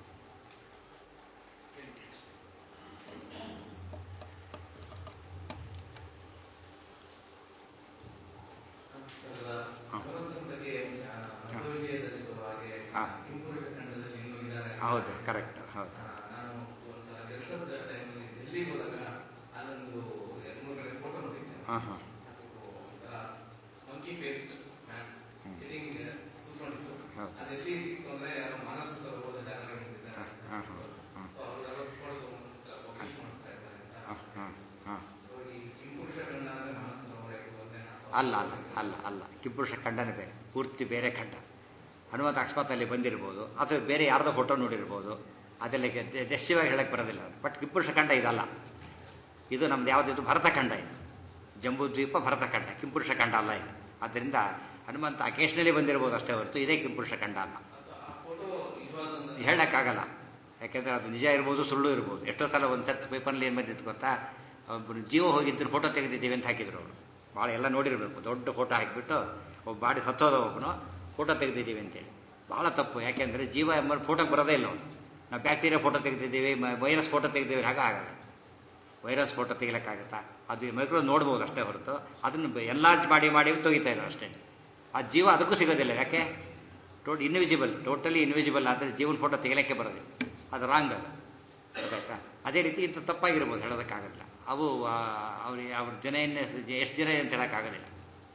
ಭಗವಂತನ ಬಗ್ಗೆ ಆ, ಮಧ್ವವಿಜಯದಲ್ಲಿ ಬರುವ ಹಾಗೆ ಹಾ. ಹಿಂಪುರುಷ ಖಂಡದಲ್ಲಿ ಇನ್ನೂ ಇದ್ದಾರೆ ಹೌದು ಕರೆಕ್ಟ್ ಹೌದು ಆ, ನಾನು ಒಂದ್ಸಲ ಕೆಲಸದ ಟೈಮಲ್ಲಿ ಡೆಲ್ಲಿಗೆ ಹೋದಾಗ ಅಲ್ಲೊಂದು ಎರಡು ಮೂರು ಕಡೆ ಫೋಟೋ ನೋಡಿದ್ದೆ ಹಾಂ ಹಾಂ ಅದು ಒಂಥರ monkey face man hmm. Sitting ಕೂತ್ಕೊಂಡಿತ್ತು ಹೌದು. ಅದು ಎಲ್ಲಿ ಸಿಕ್ತು ಅಂದ್ರೆ ಯಾರೋ ಮಾನಸ ಸರೋವರದ ಜಾಗದಲ್ಲಿ ನಿಂತಿದ್ದಾರೆ ಹಾ, ಹಾ, ಹಾ. ಸೊ ಅವ್ರು ಅರಸ್ಕೊಂಡು ಪಬ್ಲಿಷ್ ಮಾಡಿಸ್ತಾ ಇದ್ದಾರೆ ಹಾಂ ಅಂತ ಹಾಂ ಹಾಂ ಸೊ ಈ ಹಿಂಪುರುಷ ಖಂಡ ಅಂದ್ರೆ ಮಾನಸ ಸರೋವರ ಇರುವಂತೆ ಅಲ್ಲ ಅಲ್ಲ ಅಲ್ಲ ಅಲ್ಲ ಕಿಂಪುರುಷ ಖಂಡನೇ ಬೇರೆ ಪೂರ್ತಿ ಬೇರೆ ಖಂಡ ಹನುಮಂತ ಅಕಸ್ಮಾತ್ ಅಲ್ಲಿ ಬಂದಿರ್ಬೋದು ಅಥವಾ ಬೇರೆ ಯಾರ್ದೋ ಫೋಟೋ ನೋಡಿರ್ಬೋದು ಅದೆಲ್ಲ ದಸ್ಯವಾಗಿ ಹೇಳಕ್ಕೆ ಬರೋದಿಲ್ಲ ಬಟ್ ಕಿಂಪುರುಷ ಖಂಡ ಇದಲ್ಲ ಇದು ನಮ್ದು ಯಾವುದು ಇದು ಭರತಖಂಡ ಇದು ಜಂಬೂ ದ್ವೀಪ ಭರತಖಂಡ ಕಿಂಪುರುಷ ಖಂಡ ಅಲ್ಲ ಇದು ಆದ್ದರಿಂದ ಹನುಮಂತ ಅಕೇಶನಲ್ಲಿ ಬಂದಿರ್ಬೋದು ಅಷ್ಟೇ ಹೊರತು ಇದೇ ಕಿಂಪುರುಷ ಖಂಡ ಅಲ್ಲ ಆ ಫೋಟೋ ನಿಜವಾದ ಹೇಳಕ್ಕಾಗಲ್ಲ ಯಾಕೆಂದ್ರೆ ಅದು ನಿಜ ಇರ್ಬೋದು ಸುಳ್ಳು ಇರ್ಬೋದು ಎಷ್ಟೋ ಸಲ ಒಂದು ಸರ್ತಿ ಪೇಪರ್ನಲ್ಲಿ ಏನು ಬಂದಿತ್ತು ಗೊತ್ತಾ ಒಬ್ಬರು ಜೀವ ಹೋಗಿದ್ದು ಫೋಟೋ ತೆಗೆದಿದ್ದೀವಿ ಅಂತ ಹಾಕಿದ್ರು ಅವರು ಭಾಳ ಎಲ್ಲ ನೋಡಿರಬೇಕು ದೊಡ್ಡ ಫೋಟೋ ಹಾಕಿಬಿಟ್ಟು ಒಬ್ಬ ಬಾಡಿ ಸತ್ತೋದ ಒಬ್ಬನು ಫೋಟೋ ತೆಗೆದಿದ್ದೀವಿ ಅಂತೇಳಿ ಭಾಳ ತಪ್ಪು ಯಾಕೆಂದರೆ ಜೀವ ಎಂಬ ಫೋಟೋಗೆ ಬರೋದೇ ಇಲ್ಲ ಅವನು ನಾವು ಬ್ಯಾಕ್ಟೀರಿಯಾ ಫೋಟೋ ತೆಗೆದಿದ್ದೀವಿ ವೈರಸ್ ಫೋಟೋ ತೆಗೆದಿದ್ದೀವಿ ಹಾಗೆ ಆಗಲ್ಲ ವೈರಸ್ ಫೋಟೋ ತೆಗಿಲಿಕ್ಕಾಗತ್ತಾ ಅದು ಮೈಕ್ರೋ ನೋಡ್ಬೋದು ಅಷ್ಟೇ ಹೊರತು ಅದನ್ನು ಎಲ್ಲಾರ್ಜ್ ಮಾಡಿ ಮಾಡಿ ತೆಗಿತಾ ಇದ್ದಾರೆ ಅಷ್ಟೇ ಆ ಜೀವ ಅದಕ್ಕೂ ಸಿಗೋದಿಲ್ಲ ಯಾಕೆ ಟೋಟ್ ಇನ್ವಿಜಿಬಲ್ ಟೋಟಲಿ ಇನ್ವಿಜಿಬಲ್ ಆದರೆ ಜೀವನ ಫೋಟೋ ತೆಗಿಲಿಕ್ಕೆ ಬರೋದಿಲ್ಲ ಅದು ರಾಂಗ್ ಅದು ಗೊತ್ತಾಯ್ತಾ ಅದೇ ರೀತಿ ಇಂಥ ತಪ್ಪಾಗಿರ್ಬೋದು ಹೇಳೋದಕ್ಕಾಗೋದಿಲ್ಲ ಅವು ಅವ್ರಿಗೆ ಅವ್ರ ಜನ ಏನು ಎಷ್ಟು ಜನ ಅಂತ ಹೇಳೋಕ್ಕಾಗೋದಿಲ್ಲ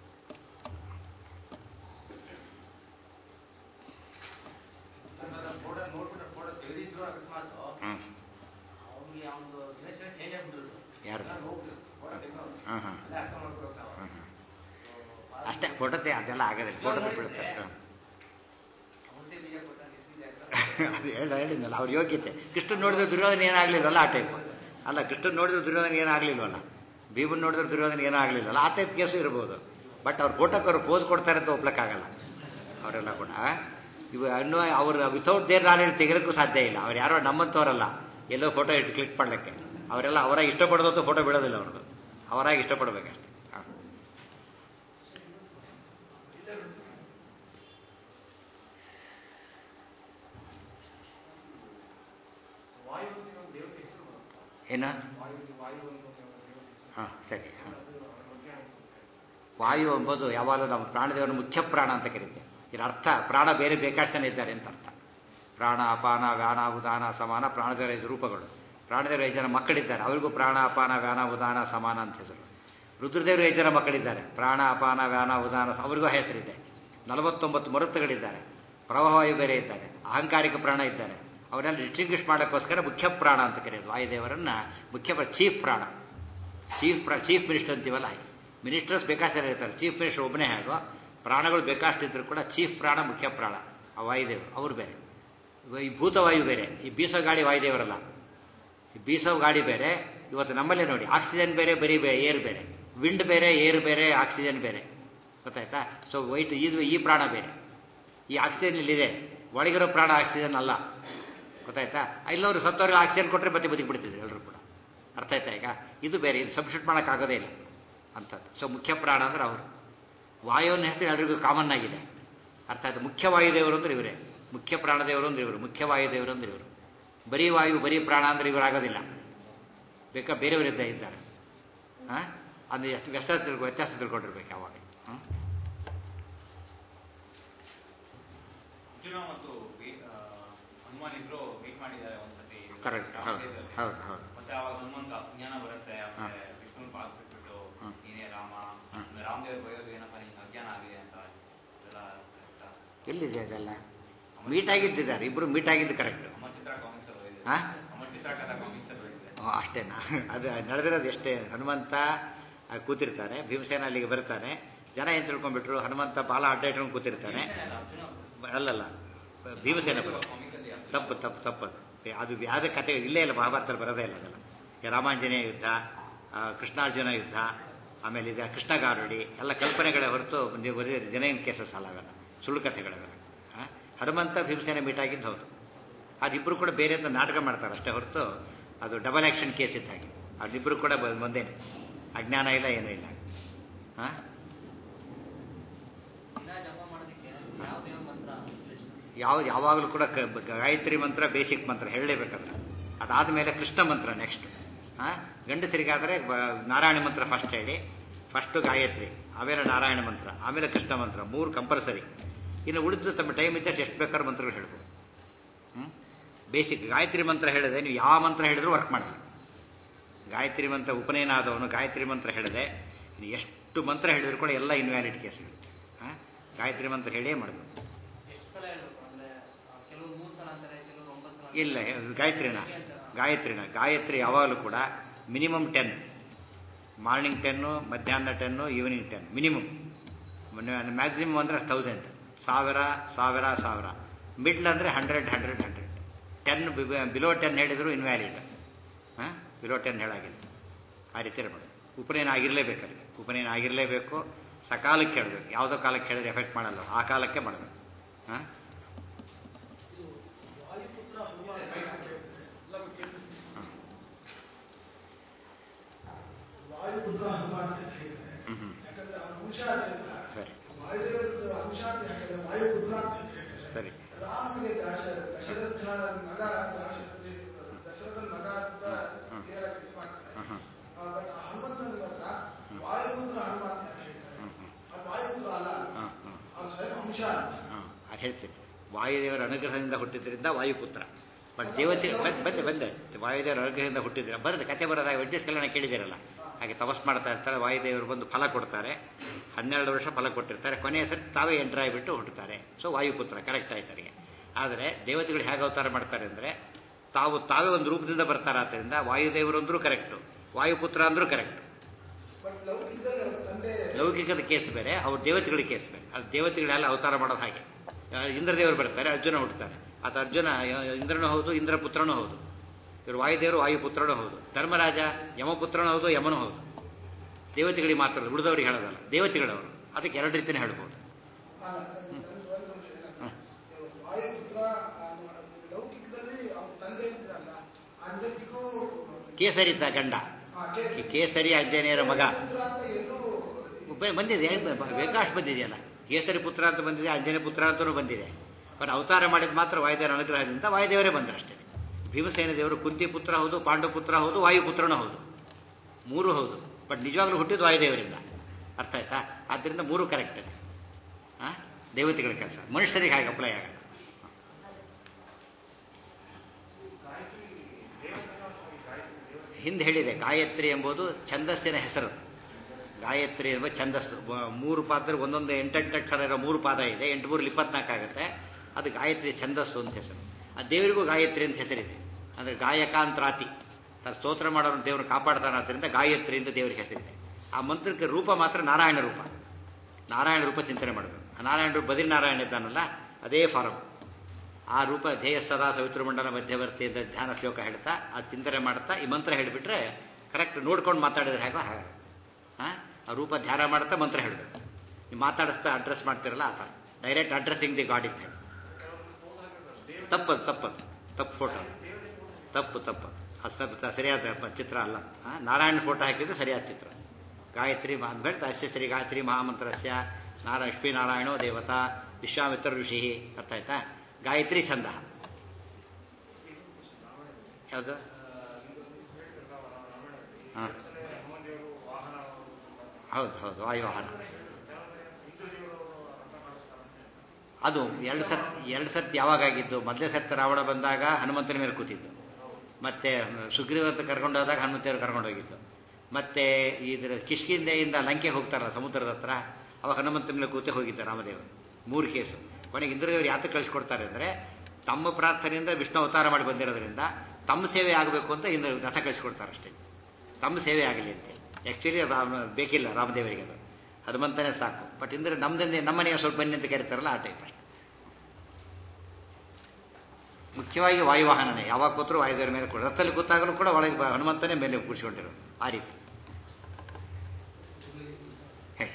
ಫೋಟೋ ನೋಡ್ಬಿಟ್ರೆ ಫೋಟೋ ತೆಗೆದಿದ್ರು ಅಕಸ್ಮಾತ್ ಹ್ಞೂ ಅವ್ನಿಗೆ ಅವ್ನು ದಿನಚರಿ ಚೇಂಜ್ ಆಗ್ಬಿಟ್ಟಿದ್ರು ಯಾರು? ಹೋಗ್ಬಿಟ್ಟು ಫೋಟೋ ತೆಗೆದವ್ರು ಹಾಂ ಹಾಂ ಅದೇ ಅರ್ಥ ಮಾಡ್ಕೊಬೇಕು ನಾವು ಹಾಂ ಹಾಂ ಅಷ್ಟೇ ಫೋಟೋ ತೆ ಅದೆಲ್ಲ ಆಗೋದಿಲ್ಲ ಫೋಟೋ ಬಿಡುತ್ತೆ ಹಾಂ ಹುಣಸೆ ಬೀಜ ಕೊಟ್ಟ ನಿಂತಿದ್ದೆ ಅದು ಹೇಳ ಹೇಳಿದ್ನಲ್ಲ ಅವ್ರ ಯೋಗ್ಯತೆ ಕೃಷ್ಣನ್ ನೋಡಿದ್ರೆ ದುರ್ಯೋಧನ ಏನಾಗ್ಲಿಲ್ವಲ್ಲ ಆ ಟೈಪ್ ಅಲ್ಲ ಕೃಷ್ಣನ್ ನೋಡಿದ್ರೆ ದುರ್ಯೋಧನ ಏನಾಗ್ಲಿಲ್ವಲ್ಲ ಭೀಮನ್ ನೋಡಿದ್ರೆ ದುರ್ಯೋಧನ ಏನಾಗ್ಲಿಲ್ವಲ್ಲ ಆ ಟೈಪ್ ಕೇಸು ಇರ್ಬೋದು ಬಟ್ ಅವ್ರ ಫೋಟೋಕ್ಕೆ ಅವ್ರು ಪೋಸ್ ಕೊಡ್ತಾರೆ ಅಂತ ಒಪ್ಲಕ್ಕಾಗಲ್ಲ ಅವರೆಲ್ಲ ಕೂಡ ಇವು ಅನ್ನೋ ಅವ್ರ ವಿತೌಟ್ ದೇರ್ ನಾಲೆಡ್ಜ್ ತೆಗೆಯೋಕ್ಕೂ ಸಾಧ್ಯ ಇಲ್ಲ ಅವ್ರು ಯಾರೋ ನಮ್ಮಂಥವ್ರಲ್ಲ ಎಲ್ಲೋ ಫೋಟೋ ಇಟ್ಟು ಕ್ಲಿಕ್ ಮಾಡ್ಲಿಕ್ಕೆ ಅವರೆಲ್ಲ ಅವರಾಗಿ ಇಷ್ಟಪಡೋದಂತೂ ಫೋಟೋ ಬಿಡೋದಿಲ್ಲ ಅವ್ರದ್ದು ಅವರಾಗಿ ಇಷ್ಟಪಡ್ಬೇಕಷ್ಟೆ ಹಾಂ ವಾಯು ಅಂತ ಒಂದು ದೇವತೆ ಹೆಸರು ಬರುತ್ತೆ ಏನು ವಾಯು ವಾಯು ಅಂತ ಒಂದು ದೇವತೆ ಹೆಸರು ಹಾಂ ಸರಿ ಹಾಂ ಅದು ಅದರ ಬಗ್ಗೆ ಅನ್ಸುತ್ತೆ. ವಾಯು ಎಂಬುದು ಯಾವಾಗಲೂ ನಮ್ಮ ಪ್ರಾಣದೇವರ ಮುಖ್ಯ ಪ್ರಾಣ ಅಂತ ಕರೀತೇವೆ ಇದರ ಅರ್ಥ ಪ್ರಾಣ ಬೇರೆ ಬೇಕಾಷ್ಟು ಜನ ಇದ್ದಾರೆ ಅಂತ ಅರ್ಥ ಪ್ರಾಣ ಅಪಾನ ವ್ಯಾನ ಉದಾನ ಸಮಾನ ಪ್ರಾಣದೇವರ ಐದು ರೂಪಗಳು ಪ್ರಾಣದೇವರ ಐದು ಜನ ಮಕ್ಕಳಿದ್ದಾರೆ ಅವರಿಗೂ ಪ್ರಾಣ ಅಪಾನ ವ್ಯಾನ ಉದಾನ ಸಮಾನ ಅಂತ ಹೆಸರು ರುದ್ರದೇವರು ಐದು ಜನ ಮಕ್ಕಳಿದ್ದಾರೆ ಪ್ರಾಣ ಅಪಾನ ವ್ಯಾನ ಉದಾನ ಸ- ಅವರಿಗೂ ಹೆಸರಿದೆ ನಲವತ್ತೊಂಬತ್ತು ಮರುತ್ತುಗಳಿದ್ದಾರೆ ಪ್ರವಾಹವಾಯು ಬೇರೆ ಇದ್ದಾರೆ ಅಹಂಕಾರಿಕ ಪ್ರಾಣ ಇದ್ದಾರೆ ಅವರೆಲ್ಲ ಡಿಸ್ಟಿಂಗ್ವಿಷ್ ಮಾಡೋಕ್ಕೋಸ್ಕರ ಮುಖ್ಯ ಪ್ರಾಣ ಅಂತ ಕರೆಯೋದು ವಾಯುದೇವರನ್ನ ಮುಖ್ಯ ಪ್ರ- ಚೀಫ್ ಪ್ರಾಣ ಚೀಫ್ ಪ್ರ ಚೀಫ್ ಮಿನಿಸ್ಟರ್ ಅಂತೀವಲ್ಲ ಹಾಗೆ ಮಿನಿಸ್ಟರ್ಸ್ ಬೇಕಾಷ್ಟು ಜನ ಇರ್ತಾರೆ ಚೀಫ್ ಮಿನಿಸ್ಟರ್ ಒಬ್ಬನೇ ಹೇಗೋ ಪ್ರಾಣಗಳು ಬೇಕಷ್ಟಿದ್ರು ಕೂಡ ಚೀಫ್ ಪ್ರಾಣ ಮುಖ್ಯ ಪ್ರಾಣ ಆ ವಾಯುದೇವರು ಅವರು ಬೇರೆ ಇವ- ಈ ಭೂತವಾಯು ಬೇರೆ ಈ ಬೀಸೋ ಗಾಡಿ ವಾಯುದೇವರಲ್ಲ ಈ ಬೀಸೋ ಗಾಡಿ ಬೇರೆ ಇವತ್ತು ನಮ್ಮಲ್ಲೇ ನೋಡಿ ಆಕ್ಸಿಜನ್ ಬೇರೆ ಬರೀ ಬೇ ಏರ್ ಬೇರೆ ವಿಂಡ್ ಬೇರೆ ಏರ್ ಬೇರೆ ಆಕ್ಸಿಜನ್ ಬೇರೆ ಗೊತ್ತಾಯ್ತಾ ಸೊ ವೈಟ್ ಇದು ಈ ಪ್ರಾಣ ಬೇರೆ ಈ ಆಕ್ಸಿಜನ್ ಇಲ್ಲಿದೆ ಒಳಗಿರೋ ಪ್ರಾಣ ಆಕ್ಸಿಜನ್ ಅಲ್ಲ ಗೊತ್ತಾಯ್ತಾ ಇಲ್ಲವರು ಸತ್ತವ್ರಿಗೆ ಆಕ್ಸಿಜನ್ ಕೊಟ್ಟರೆ ಮತ್ತೆ ಬದುಕಿ ಬಿಡ್ತಿದ್ರು ಎಲ್ಲರೂ ಕೂಡ ಅರ್ಥ ಆಯ್ತಾ ಈಗ ಇದು ಬೇರೆ ಇದು ಸಬ್ಸ್ಟಿಟ್ಯೂಟ್ ಮಾಡೋಕ್ಕಾಗೋದೇ ಇಲ್ಲ ಅಂಥದ್ದು ಸೊ ಮುಖ್ಯ ಪ್ರಾಣ ಅಂದ್ರೆ ಅವರು ವಾಯುವಿನ ಹೆಸರು ಎಲ್ರಿಗೂ ಕಾಮನ್ ಆಗಿದೆ ಅರ್ಥ ಆಯ್ತು ಮುಖ್ಯ ವಾಯುದೇವರು ಅಂದ್ರೆ ಇವರೇ ಮುಖ್ಯ ಪ್ರಾಣದೇವರು ಅಂದ್ರೆ ಇವರು ಮುಖ್ಯ ವಾಯುದೇವರು ಅಂದ್ರೆ ಇವರು ಬರೀ ವಾಯು ಬರೀ ಪ್ರಾಣ ಅಂದ್ರೆ ಇವರಾಗೋದಿಲ್ಲ ಬೇಕಾ ಬೇರೆಯವರಿದ್ದ ಇದ್ದಾರೆ ಹಾಂ ಅಂದ್ರೆ ಎಷ್ಟು ವ್ಯತ್ಯಾಸ ತಿಳ್ಕೊ ವ್ಯತ್ಯಾಸ ತಿಳ್ಕೊಂಡಿರ್ಬೇಕು ಯಾವಾಗ ಹ್ಮ್? ಅರ್ಜುನ ಮತ್ತು ಬಿ- ಆ, ಹನುಮಾನ್ ಇಬ್ರು ಮೀಟ್ ಮಾಡಿದ್ದಾರೆ ಒಂದ್ಸತಿ Correct. ಹೌದು, ರಾಮಸೇತುವೆಯಲ್ಲಿ. ಹೌದು, ಹೌದು. ಮತ್ತೆ ಅವಾಗ ಹನುಮಂತ ಅಜ್ಞಾನ ಬರುತ್ತೆ ಆಮೇಲೆ ವಿಷ್ಣು ಪಾಲ್ ಬಿಟ್ಬಿಟ್ಟು ಹ್ಮ್. ನೀನೇ ರಾಮ ಹ್ಮ್. ಆಮೇಲೆ ರಾಮದೇವ್ರು ಬಯೋದು ಏನಪ್ಪ ನಿಂಗೆ ಅಜ್ಞಾನ ಆಗಿದೆ ಅಂತ ಎಲ್ಲ correct ಆ? ಎಲ್ಲಿದೆ ಅದೆಲ್ಲ ಮೀಟ್ ಆಗಿದ್ದಿದ್ದಾರೆ ಇಬ್ರು ಮೀಟ್ ಆಗಿದ್ದು ಕರೆಕ್ಟ್ ಅಮರ್ ಚಿತ್ರ ಕಾಮಿಕ್ಸ್ ಅಲ್ಲಿ ಇದೆ ಹಾ? ಅಮರ್ ಚಿತ್ರ ಕಥಾ ಕಾಮಿಕ್ಸ್ ಅಲ್ಲಿ ಇದೆ ಅಷ್ಟೇನಾ ಅದು ನಡೆದಿರೋದು ಎಷ್ಟೇ ಹನುಮಂತ ಆ, ಕೂತಿರ್ತಾನೆ ಭೀಮಸೇನ ಅಲ್ಲಿಗೆ ಬರ್ತಾನೆ ಜನ ಏನ್ ತಿಳ್ಕೊಂಡ್ಬಿಟ್ರು ಹನುಮಂತ ಬಾಲ ಅಡ್ಡ ಇಟ್ಕೊಂಡು ಕೂತಿರ್ತಾನೆ ಅರ್ಜುನ ಅಲ್ಲಲ್ಲ ಭೀಮಸೇನ ಬರ ಕಾಮಿಕ್ ಅಲ್ಲಿ ಅರ್ಜುನ ತಪ್ಪು ತಪ್ಪು ತಪ್ಪದು ಅದು ಯಾವ್ದೇ ಕತೆ ಇಲ್ಲೇ ಇಲ್ಲ ಮಹಾಭಾರತದಲ್ಲಿ ಬರೋದೇ ಇಲ್ಲ ಅದೆಲ್ಲ ಈ ರಾಮಾಂಜನೇಯ ಯುದ್ಧ ಆ, ಕೃಷ್ಣಾರ್ಜುನ ಯುದ್ಧ ಆಮೇಲೆ ಇದು ಕೃಷ್ಣಗಾರುಡಿ ಎಲ್ಲ ಕಲ್ಪನೆಗಳೇ ಹೊರತು ನೀವು ಬರೀ ಜನೈನ್ ಕೇಸಸ್ ಅಲ್ಲ ಅವೆಲ್ಲ ಸುಳ್ಳು ಕಥೆಗಳವೆಲ್ಲ ಆ? ಹನುಮಂತ ಭೀಮಸೇನ ಮೀಟ್ ಆಗಿದ್ದು ಹೌದು ಅದಿಬ್ಬರು ಕೂಡ ಬೇರೆ ಅಂತ ನಾಟಕ ಮಾಡ್ತಾರೆ ಅಷ್ಟೇ ಹೊರತು ಅದು ಡಬಲ್ ಆಕ್ಷನ್ ಕೇಸ್ ಇದ್ದ ಹಾಗೆ ಅದಿಬ್ಬರು ಕೂಡ ಬ- ಒಂದೇನೆ ಅಜ್ಞಾನ ಇಲ್ಲ ಏನೂ ಇಲ್ಲ ಹಾಂ ದಿನ ಜಪ ಮಾಡೋದಕ್ಕೆ ಯಾವ ದೇವ ಮಂತ್ರ ಶ್ರೇಷ್ಠ ಯಾವ್ದು ಯಾವಾಗಲೂ ಕೂಡ ಕ- ಬ- ಗಾಯತ್ರಿ ಮಂತ್ರ ಬೇಸಿಕ್ ಮಂತ್ರ ಹೇಳಲೇಬೇಕಂತ ಅದಾದಮೇಲೆ ಕೃಷ್ಣ ಮಂತ್ರ ನೆಕ್ಸ್ಟ್ ಹಾಂ ಗಂಡಸರಿಗಾದರೆ ನಾರಾಯಣ ಮಂತ್ರ ಫಸ್ಟ್ ಹೇಳಿ ಫಸ್ಟು ಗಾಯತ್ರಿ ಆಮೇಲೆ ನಾರಾಯಣ ಮಂತ್ರ ಆಮೇಲೆ ಕೃಷ್ಣ ಮಂತ್ರ ಮೂರು ಕಂಪಲ್ಸರಿ ಇನ್ನು ಉಳಿದು ತಮ್ಮ ಟೈಮ್ ಇದ್ದಷ್ಟು ಎಷ್ಟು ಬೇಕಾದ್ರೂ ಮಂತ್ರಗಳು ಹೇಳ್ಬೋದು ಹ್ಞೂ ಬೇಸಿಕ್ ಗಾಯತ್ರಿ ಮಂತ್ರ ಹೇಳಿದೆ ನೀವು ಯಾವ ಮಂತ್ರ ಹೇಳಿದ್ರು ವರ್ಕ್ ಮಾಡಲ್ಲ ಗಾಯತ್ರಿ ಮಂತ್ರ ಉಪನಯನ ಆದವನು ಗಾಯತ್ರಿ ಮಂತ್ರ ಹೇಳಿದೆ ಇನ್ನು ಎಷ್ಟು ಮಂತ್ರ ಹೇಳಿದ್ರು ಕೂಡ ಎಲ್ಲ ಇನ್ವ್ಯಾಲಿಡ್ ಕೇಸ್ಗಳು ಹಾಂ ಗಾಯತ್ರಿ ಮಂತ್ರ ಹೇಳಿಯೇ ಮಾಡಬೇಕು ಎಷ್ಟು ಸಲ ಹೇಳ್ಬೇಕು ಅಂದ್ರೆ ಆ, ಕೆಲವ್ರು ಮೂರು ಸಲ ಅಂತಾರೆ ಕೆಲವ್ರು ಒಂಬತ್ತು ಸಲ ಅಂತಾರೆ. ಇಲ್ಲ ಗಾಯತ್ರಿನ ಹೇಗೆ ಅಂತ? ಗಾಯತ್ರಿನ ಗಾಯತ್ರಿ ಯಾವಾಗಲೂ ಕೂಡ ಮಿನಿಮಮ್ ಟೆನ್ ಮಾರ್ನಿಂಗ್ ಟೆನ್ನು ಮಧ್ಯಾಹ್ನ ten evening ten minimum maximum ಅಂದರೆ ತೌಸಂಡ್ ಸಾವಿರ ಸಾವಿರ ಸಾವಿರ ಮಿಡ್ಲ್ ಅಂದರೆ hundred hundred hundred ten below ten ಹೇಳಿದ್ರು ಇನ್ವ್ಯಾಲಿಡ್ ಹಾಂ ಬಿಲೋ ಟೆನ್ ಹೇಳಾಗಿಲ್ಲ ಆ ರೀತಿ ಇರಬೇಕು ಉಪನಯನ ಆಗಿರಲೇಬೇಕು ಅದಕ್ಕೆ ಉಪನಯನ ಆಗಿರಲೇಬೇಕು ಸಕಾಲಕ್ಕೆ ಹೇಳಬೇಕು ಯಾವುದೋ ಕಾಲಕ್ಕೆ ಹೇಳಿದ್ರೆ ಎಫೆಕ್ಟ್ ಮಾಡಲ್ಲ ಆ ಕಾಲಕ್ಕೆ ಮಾಡಬೇಕು ಹಾಂ ವಾಯುಪುತ್ರ ಹನುಮಾನ್ ಅಂತ ಹೇಳ್ತಾರೆ. ಎಲ್ಲ ಕೇಳಿಸ್ತಿದೆ. ವಾಯುಪುತ್ರ ಹನುಮಾನ್ ಅಂತ ಹೇಳ್ತಾರೆ ಹ್ಮ್ ಹ್ಮ್. ಯಾಕಂದ್ರೆ ಅವನ ಅಂಶ ಅದರಿಂದ ಸರಿ ವಾಯುದೇವರದ ಅಂಶ ಅಂತ ಹೇಳಿದ್ರೆ ವಾಯುಪುತ್ರ ಅಂತ ಹೇಳ್ತಾರೆ ಸರಿ ರಾಮನಿಗೆ ದಶ ದಶರಥನ ಮಗ ದಶರಥಿ ದಶರಥನ ಮಗ ಅಂತ ಹ್ಮ್. ಕ್ಲಿಯರ್ ಆಗಿ ಇದು ಮಾಡ್ತಾರೆ ಹ್ಮ್ ಹ್ಮ್. ಬಟ್ ಹನುಮಂತನ ಮಾತ್ರ ವಾಯುಪುತ್ರ ಹನುಮಾನ್ ಅಂತ ಹೇಳ್ತಾರೆ ಹ್ಮ್ ಹ್ಮ್. ಅದು ವಾಯುಪುತ್ರ ಅಲ್ಲ ಹಾಂ ಹಾಂ ಅವನ ಸ್ವಯಂ ಅಂಶ ಅಂತ ಹಾಂ ಅದು ಹೇಳ್ತೀನಿ ವಾಯುದೇವರ ಅನುಗ್ರಹದಿಂದ ಹುಟ್ಟಿದ್ರಿಂದ ವಾಯುಪುತ್ರ ಬಟ್ ದೇವತೆ ಬಂದೆ ಬಂದೆ ಬಂದೆ ವಾಯುದೇವರ ಅನುಗ್ರಹದಿಂದ ಹುಟ್ಟಿದ್ರೆ ಬರುತ್ತೆ ಕತೆ ಬರೋದಾಗ ವೆಡ್ಡಿಸ್ ಕಲ್ಯಾಣ ಕೇಳಿದಿರಲ್ಲ ಹಾಗೆ ತಪಸ್ ಮಾಡ್ತಾ ಇರ್ತಾರೆ ವಾಯುದೇವರು ಬಂದು ಫಲ ಕೊಡ್ತಾರೆ ಹನ್ನೆರಡು ವರ್ಷ ಫಲ ಕೊಟ್ಟಿರ್ತಾರೆ ಕೊನೆಯ ಸರಿ ತಾವೇ ಎಂಟ್ರ್ ಆಗಿಬಿಟ್ಟು ಹುಟ್ಟುತ್ತಾರೆ ಸೊ ವಾಯುಪುತ್ರ ಕರೆಕ್ಟ್ ಆಯ್ತು ಅವರಿಗೆ ಆದರೆ ದೇವತೆಗಳು ಹೇಗೆ ಅವತಾರ ಮಾಡ್ತಾರೆ ಅಂದರೆ ತಾವು ತಾವೇ ಒಂದು ರೂಪದಿಂದ ಬರ್ತಾರೆ ಆದ್ದರಿಂದ ವಾಯುದೇವರು ಅಂದ್ರೂ ಕರೆಕ್ಟು ವಾಯುಪುತ್ರ ಅಂದ್ರೂ ಕರೆಕ್ಟ್ ಬಟ್ ಲೌಕಿಕದಲ್ಲಿ ಅವ್ರ ತಂದೆ ಲೌಕಿಕದ ಕೇಸ್ ಬೇರೆ ಅವ್ರ ದೇವತೆಗಳ ಕೇಸ್ ಬೇರೆ ಅದು ದೇವತೆಗಳೆಲ್ಲ ಅವತಾರ ಮಾಡೋದು ಹಾಗೆ ಆ, ಇಂದ್ರದೇವರು ಬರ್ತಾರೆ ಅರ್ಜುನ ಹುಟ್ಟುತ್ತಾರೆ ಆತ ಅರ್ಜುನ ಯ- ಇಂದ್ರನೂ ಹೌದು ಇಂದ್ರ ಪುತ್ರನೂ ಹೌದು ಇವರು ವಾಯುದೇವರು ವಾಯುಪುತ್ರನೂ ಹೌದು ಧರ್ಮರಾಜ ಯಮಪುತ್ರನೂ ಹೌದು ಯಮನೂ ಹೌದು ದೇವತೆಗಳಿಗೆ ಮಾತ್ರ ಉಳಿದವರಿಗೆ ಹೇಳೋದಲ್ಲ ದೇವತೆಗಳವರು ಅದಕ್ಕೆ ಎರಡು ರೀತಿನೇ ಹೇಳ್ಬೋದು ಅಲ್ಲ, ನಂದು ಒಂದು ಸಂಶಯ ಏನಂದ್ರೆ, ಹ್ಮ್. ವಾಯುಪುತ್ರ ಆ, ಲೌಕಿಕದಲ್ಲಿ ಅವ್ನ ತಂದೆ ಇದ್ರಲ್ಲ ಅಂಜನಿಗೂ ಕೇಸರಿ ತ ಗಂಡ ಆ, ಕೇಸರಿ. ಈ ಕೇಸರಿ ಆಂಜನೇಯರ ಮಗ ಪುತ್ರ ಅಂತ ಎಲ್ಲೂ ಬ- ಬಂದಿದೆ ಬೇಕಾಶ್ ಬಂದಿದೆಯಲ್ಲ ಕೇಸರಿ ಪುತ್ರ ಅಂತ ಬಂದಿದೆ ಆಂಜನೇಯ ಪುತ್ರ ಅಂತಲೂ ಬಂದಿದೆ ಬಟ್ ಅವತಾರ ಮಾಡಿದ ಮಾತ್ರ ವಾಯುದೇವರ ಅನುಗ್ರಹದಿಂದ ವಾಯುದೇವರೇ ಬಂದರು ಅಷ್ಟೇ ಭೀಮಸೇನ ದೇವರು ಕುಂತಿ ಪುತ್ರ ಹೌದು ಪಾಂಡು ಪುತ್ರ ಹೌದು ವಾಯುಪುತ್ರನೂ ಹೌದು ಮೂರು ಹೌದು ಬಟ್ ನಿಜವಾಗ್ಲೂ ಹುಟ್ಟಿದ್ದು ವಾಯುದೇವರಿಂದ ಅರ್ಥ ಆಯ್ತಾ ಆದ್ದರಿಂದ ಮೂರು ಕರೆಕ್ಟ್ ಆ ದೇವತೆಗಳ ಕೆಲಸ ಮನುಷ್ಯರಿಗೆ ಹಾಗೆ ಅಪ್ಲೈ ಆಗಲ್ಲ ಹಿಂದೆ ಹೇಳಿದೆ ಗಾಯತ್ರಿ ಎಂಬುದು ಛಂದಸ್ಸಿನ ಹೆಸರು ಗಾಯತ್ರಿ ಎಂಬ ಛಂದಸ್ಸು ವ- ಮೂರು ಪಾತ್ರ ಒಂದೊಂದು ಎಂಟೆಂಟು ಅಕ್ಷರ ಇರೋ ಮೂರು ಪಾದ ಇದೆ ಎಂಟು ಮೂರಲ್ಲಿ ಇಪ್ಪತ್ನಾಲ್ಕು ಆಗುತ್ತೆ ಅದು ಗಾಯತ್ರಿ ಛಂದಸ್ಸು ಅಂತ ಹೆಸರು ಆ ದೇವರಿಗೂ ಗಾಯತ್ರಿ ಅಂತ ಹೆಸರಿದೆ ಅಂದರೆ ಗಾಯಕಾಂತ್ರಾತಿ ತನ್ನ ಸ್ತೋತ್ರ ಮಾಡೋರು ದೇವರು ಕಾಪಾಡ್ತಾನೆ ಆದ್ದರಿಂದ ಗಾಯತ್ರಿ ಅಂತ ದೇವರಿಗೆ ಹೆಸರಿದೆ ಆ ಮಂತ್ರಕ್ಕೆ ರೂಪ ಮಾತ್ರ ನಾರಾಯಣ ರೂಪ ನಾರಾಯಣ ರೂಪ ಚಿಂತನೆ ಮಾಡಬೇಕು ಆ ನಾರಾಯಣ ರೂಪ ಬದ್ರಿನಾರಾಯಣ ಇದ್ದಾನಲ್ಲ ಅದೇ ಫಾರಂ ಆ ರೂಪ ಧ್ಯೇಯ ಸದಾ ಸವಿತೃಮಂಡಲ ಮಧ್ಯವರ್ತಿ ಅಂತ ಧ್ಯಾನ ಶ್ಲೋಕ ಹೇಳ್ತಾ ಆ ಚಿಂತನೆ ಮಾಡ್ತಾ ಈ ಮಂತ್ರ ಹೇಳಿಬಿಟ್ರೆ ಕರೆಕ್ಟ್ ನೋಡ್ಕೊಂಡು ಮಾತಾಡಿದ್ರೆ ಹೇಗೋ ಹಾಗೆ ಆ? ಆ ರೂಪ ಧ್ಯಾನ ಮಾಡ್ತಾ ಮಂತ್ರ ಹೇಳಬೇಕು ನೀವು ಮಾತಾಡಿಸ್ತಾ ಅಡ್ರೆಸ್ ಮಾಡ್ತಿರಲ್ಲ ಆ ಥರ ಡೈರೆಕ್ಟ್ ಅಡ್ರೆಸ್ಸಿಂಗ್ ದಿ ಗಾಡ್ ಇದ್ದ ತಪ್ಪದು ತಪ್ಪದು ತಪ್ಪು ಫೋಟೋ ತಪ್ಪು ತಪ್ಪು ಅದು ಸ್ವಲ್ಪ ಸರಿಯಾದ ಪ- ಚಿತ್ರ ಅಲ್ಲ ಆ? ನಾರಾಯಣ ಫೋಟೋ ಹಾಕಿದ್ರೆ ಸರಿಯಾದ ಚಿತ್ರ ಗಾಯತ್ರಿ ಮಹಾ ಹೇಳ್ತಾ ಅಸ್ಯ ಶ್ರೀ ಗಾಯತ್ರಿ ಮಹಾಮಂತ್ರಸ್ಯ ನಾರ ಲಕ್ಷ್ಮೀನಾರಾಯಣೋ ದೇವತಾ ವಿಶ್ವಾಮಿತ್ರ ಋಷಿ ಅರ್ಥ ಆಯ್ತಾ ಗಾಯತ್ರಿ ಛಂದ ಯಾವುದು ಹಾಂ ಹೌದು ಹೌದು ವಾಯುವಾಹನ ಅದು ಎರಡು ಸರ್ ಎರಡು ಸರ್ತಿ ಯಾವಾಗ ಆಗಿದ್ದು ಮೊದಲೇ ಸರ್ತಿ ರಾವಣ ಬಂದಾಗ ಹನುಮಂತನ ಮೇಲೆ ಕೂತಿದ್ದು ಮತ್ತೆ ಸುಗ್ರೀವಂತ ಕರ್ಕೊಂಡೋದಾಗ ಹನುಮಂತೇವರು ಕರ್ಕೊಂಡು ಹೋಗಿದ್ದು ಮತ್ತೆ ಇದರ ಕಿಷ್ಕಿಂದೆಯಿಂದ ಲಂಕೆ ಹೋಗ್ತಾರಲ್ಲ ಸಮುದ್ರದ ಹತ್ರ ಅವಾಗ ಹನುಮಂತ ಮೇಲೆ ಕೂತೆ ಹೋಗಿದ್ದ ರಾಮದೇವರು ಮೂರು ಕೇಸು ಕೊನೆಗೆ ಇಂದ್ರದೇವರು ಯಾತಕ್ಕೆ ಕಳಿಸ್ಕೊಡ್ತಾರೆ ಅಂದರೆ ತಮ್ಮ ಪ್ರಾರ್ಥನೆಯಿಂದ ವಿಷ್ಣು ಅವತಾರ ಮಾಡಿ ಬಂದಿರೋದ್ರಿಂದ ತಮ್ಮ ಸೇವೆ ಆಗಬೇಕು ಅಂತ ಇಂದ್ರ ರಥ ಕಳಿಸ್ಕೊಡ್ತಾರೆ ಅಷ್ಟೇ ತಮ್ಮ ಸೇವೆ ಆಗಲಿ ಅಂತ ಆ್ಯಕ್ಚುಲಿ ರಾಮ ಬೇಕಿಲ್ಲ ರಾಮದೇವರಿಗೆ ಅದು ಹನುಮಂತನೇ ಸಾಕು ಬಟ್ ಇಂದ್ರೆ ನಮ್ದಂದೆ ನಮ್ಮನೆಯ ಸ್ವಲ್ಪ ಬನ್ನಿ ಅಂತ ಕರೀತಾರಲ್ಲ ಆ ಟೈಪ್ ಅಷ್ಟೆ ಮುಖ್ಯವಾಗಿ ವಾಯುವಾಹನನೇ ಯಾವಾಗ ಕೂತರು ವಾಯುದೇವರ ಮೇಲೆ ಕೂಡ ರಥದಲ್ಲಿ ಕೂತಾಗಲೂ ಕೂಡ ಒಳಗೆ ಬ- ಹನುಮಂತನೇ ಮೇಲೆ ಕೂರಿಸ್ಕೊಂಡಿರೋ ಆ ರೀತಿ ಹೇಳಿ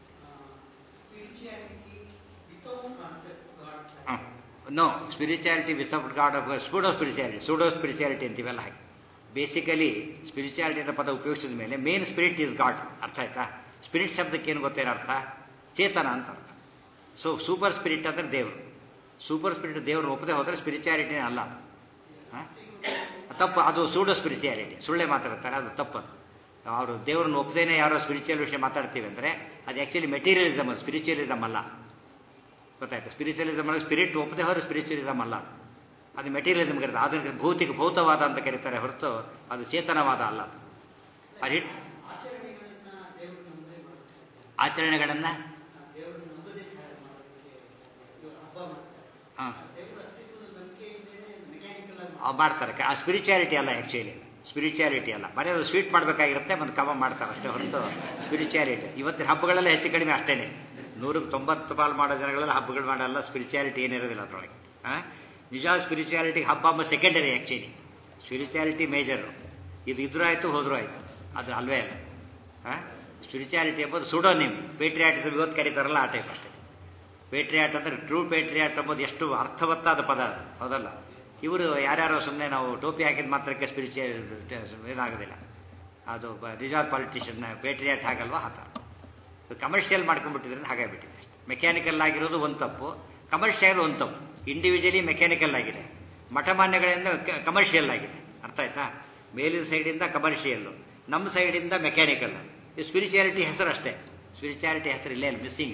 spirituality without concept God. ಹಾಂ no spirituality without God of pseudo spirituality pseudo spirituality ಅಂತೀವೆಲ್ಲ ಹಾಗೆ ಬೇಸಿಕಲಿ ಸ್ಪಿರಿಚುಯಾಲಿಟಿ ಅನ್ನೋ ಪದ ಉಪಯೋಗಿಸಿದ ಮೇಲೆ ಮೇನ್ ಸ್ಪಿರಿಟ್ ಈಸ್ ಗಾಡ್ ಅರ್ಥ ಆಯ್ತಾ ಸ್ಪಿರಿಟ್ ಶಬ್ದಕ್ಕೆ ಏನು ಗೊತ್ತೇನು ಅರ್ಥ ಚೇತನ ಅಂತ ಅರ್ಥ ಸೊ ಸೂಪರ್ ಸ್ಪಿರಿಟ್ ಅಂದರೆ ದೇವರು ಸೂಪರ್ ಸ್ಪಿರಿಟ್ ದೇವರು ಒಪ್ಪದೆ ಹೋದರೆ ಸ್ಪಿರಿಚುಯಾಲಿಟಿನೇ ಅಲ್ಲ ಅದು ಹ? ತಪ್ಪು ಅದು ಸೂಡೋ ಸ್ಪಿರಿಚುಯಾಲಿಟಿ ಸುಳ್ಳೆ ಮಾತಾಡ್ತಾರೆ ಅದು ತಪ್ಪದು ಅವರು ದೇವ್ರನ್ನ ಒಪ್ಪದೇನೆ ಯಾರೋ ಸ್ಪಿರಿಚುವಲ್ ವಿಷಯ ಮಾತಾಡ್ತೀವಿ ಅಂದರೆ ಅದು ಆ್ಯಕ್ಚುಲಿ ಮೆಟೀರಿಯಲಿಸಮ್ ಅದು ಸ್ಪಿರಿಚುವಲಿಸಮ್ ಅಲ್ಲ ಗೊತ್ತಾಯ್ತು ಸ್ಪಿರಿಚುವಲಿಸಮ್ ಅಂದರೆ ಸ್ಪಿರಿಟ್ ಒಪ್ಪದೆ ಹೋದ್ರೆ ಸ್ಪಿರಿಚುವಲಿಸಮ್ ಅಲ್ಲ ಅದು ಅದು ಮೆಟೀರಿಯಲಿಸಮ್ ಕರೀತಾರೆ ಅದಕ್ಕೆ ಭೌತಿಕ ಭೌತವಾದ ಅಂತ ಕರೀತಾರೆ ಹೊರತು ಅದು ಚೇತನವಾದ ಅಲ್ಲ ಅದು ಅದು ಹಿಟ್ ಆಚರಣೆಗಳನ್ನ ದೇವರು ನಂಬದೇ ಮಾಡ್ತಾರೆ ಆಚರಣೆಗಳನ್ನು ದೇವರು ನಂಬದೇ ಸಹಾಯ ಮಾಡೋದಕ್ಕೆ ಇವಾಗ ಹಬ್ಬ ಮಾಡ್ತಾರೆ ಹಾಂ ದೇವರ ಅಸ್ತಿತ್ವದ ನಂಬಿಕೆ ಇದ್ದೇನೆ ಮೆಕ್ಯಾನಿಕಲ್ ಆಗಿ ಮಾಡ್ತಾರೆ ಆ ಸ್ಪಿರಿಚುಯಾಲಿಟಿ ಅಲ್ಲ ಆ್ಯಕ್ಚುಲಿ ಸ್ಪಿರಿಚುಯಾಲಿಟಿ ಅಲ್ಲ ಬರೀ ಅವ್ರು ಸ್ವೀಟ್ ಮಾಡಬೇಕಾಗಿರುತ್ತೆ ಮತ್ತು ಕಮ ಮಾಡ್ತಾರೆ ಅಷ್ಟೇ ಹೊರತು ಸ್ಪಿರಿಚುಯಾಲಿಟಿ ಇವತ್ತಿನ ಹಬ್ಬಗಳೆಲ್ಲ ಹೆಚ್ಚು ಕಡಿಮೆ ಅಷ್ಟೇನೆ ನೂರಕ್ಕೆ ತೊಂಬತ್ತು ಪಾಲು ಮಾಡೋ ಜನಗಳೆಲ್ಲ ಹಬ್ಬಗಳು ಮಾಡಲ್ಲ ಸ್ಪಿರಿಚುಯಾಲಿಟಿ ಏನಿರೋದಿಲ್ಲ ಅದರೊಳಗೆ ಹಾಂ ನಿಜ ಸ್ಪಿರಿಚುಯಾಲಿಟಿಗೆ ಹಬ್ಬ ಹಬ್ಬ ಸೆಕೆಂಡರಿ ಆ್ಯಕ್ಚುಲಿ ಸ್ಪಿರಿಚುಯಾಲಿಟಿ ಮೇಜರು ಇದು ಇದ್ರೂ ಆಯಿತು ಹೋದ್ರೂ ಆಯಿತು ಅದು ಅಲ್ವೇ ಅಲ್ಲ ಹಾಂ ಸ್ಪಿರಿಚುಯಾಲಿಟಿ ಎಂಬುದು ಸುಡೋನಿಮ್ ಪೇಟ್ರಿಯಾಟಿಸಮ್ ಇವತ್ತು ಕರೀತಾರಲ್ಲ ಆ ಟೈಪ್ ಅಷ್ಟೇ ಪೇಟ್ರಿಯಾಟ್ ಅಂದರೆ ಟ್ರೂ ಪೇಟ್ರಿಯಾಟ್ ಎಂಬುದು ಎಷ್ಟು ಅರ್ಥವತ್ತಾದ ಪದ ಅದು ಹೌದಲ್ಲ ಇವರು ಯಾರ್ಯಾರೋ ಸುಮ್ಮನೆ ನಾವು ಟೋಪಿ ಹಾಕಿದ ಮಾತ್ರಕ್ಕೆ ಸ್ಪಿರಿಚುವಲ್ ಇದಾಗೋದಿಲ್ಲ ಅದು ಬ- ನಿಜವಾದ ಪಾಲಿಟಿಷಿಯನ್ ಪೇಟ್ರಿಯಾಟ್ ಹಾಗಲ್ವಾ ಆ ಥರ ಕಮರ್ಷಿಯಲ್ ಮಾಡ್ಕೊಂಡ್ಬಿಟ್ಟಿದ್ರೆ ಹಾಗೆ ಬಿಟ್ಟಿದೆ ಅಷ್ಟೇ ಮೆಕ್ಯಾನಿಕಲ್ ಆಗಿರೋದು ಒಂದು ತಪ್ಪು ಕಮರ್ಷಿಯಲ್ ಒಂದು ತಪ್ಪು ಇಂಡಿವಿಜುವಲಿ ಮೆಕ್ಯಾನಿಕಲ್ ಆಗಿದೆ ಮಠಮಾನ್ಯಗಳಿಂದ ಕಮರ್ಷಿಯಲ್ ಆಗಿದೆ ಅರ್ಥ ಆಯ್ತಾ ಮೇಲಿನ ಸೈಡಿಂದ ಕಮರ್ಷಿಯಲ್ಲು ನಮ್ಮ ಸೈಡಿಂದ ಮೆಕ್ಯಾನಿಕಲ್ ಈ ಸ್ಪಿರಿಚುಯಾಲಿಟಿ ಹೆಸರು ಅಷ್ಟೇ ಸ್ಪಿರಿಚುಯಾಲಿಟಿ ಹೆಸರು ಇಲ್ಲೇ ಇಲ್ಲ ಮಿಸ್ಸಿಂಗ್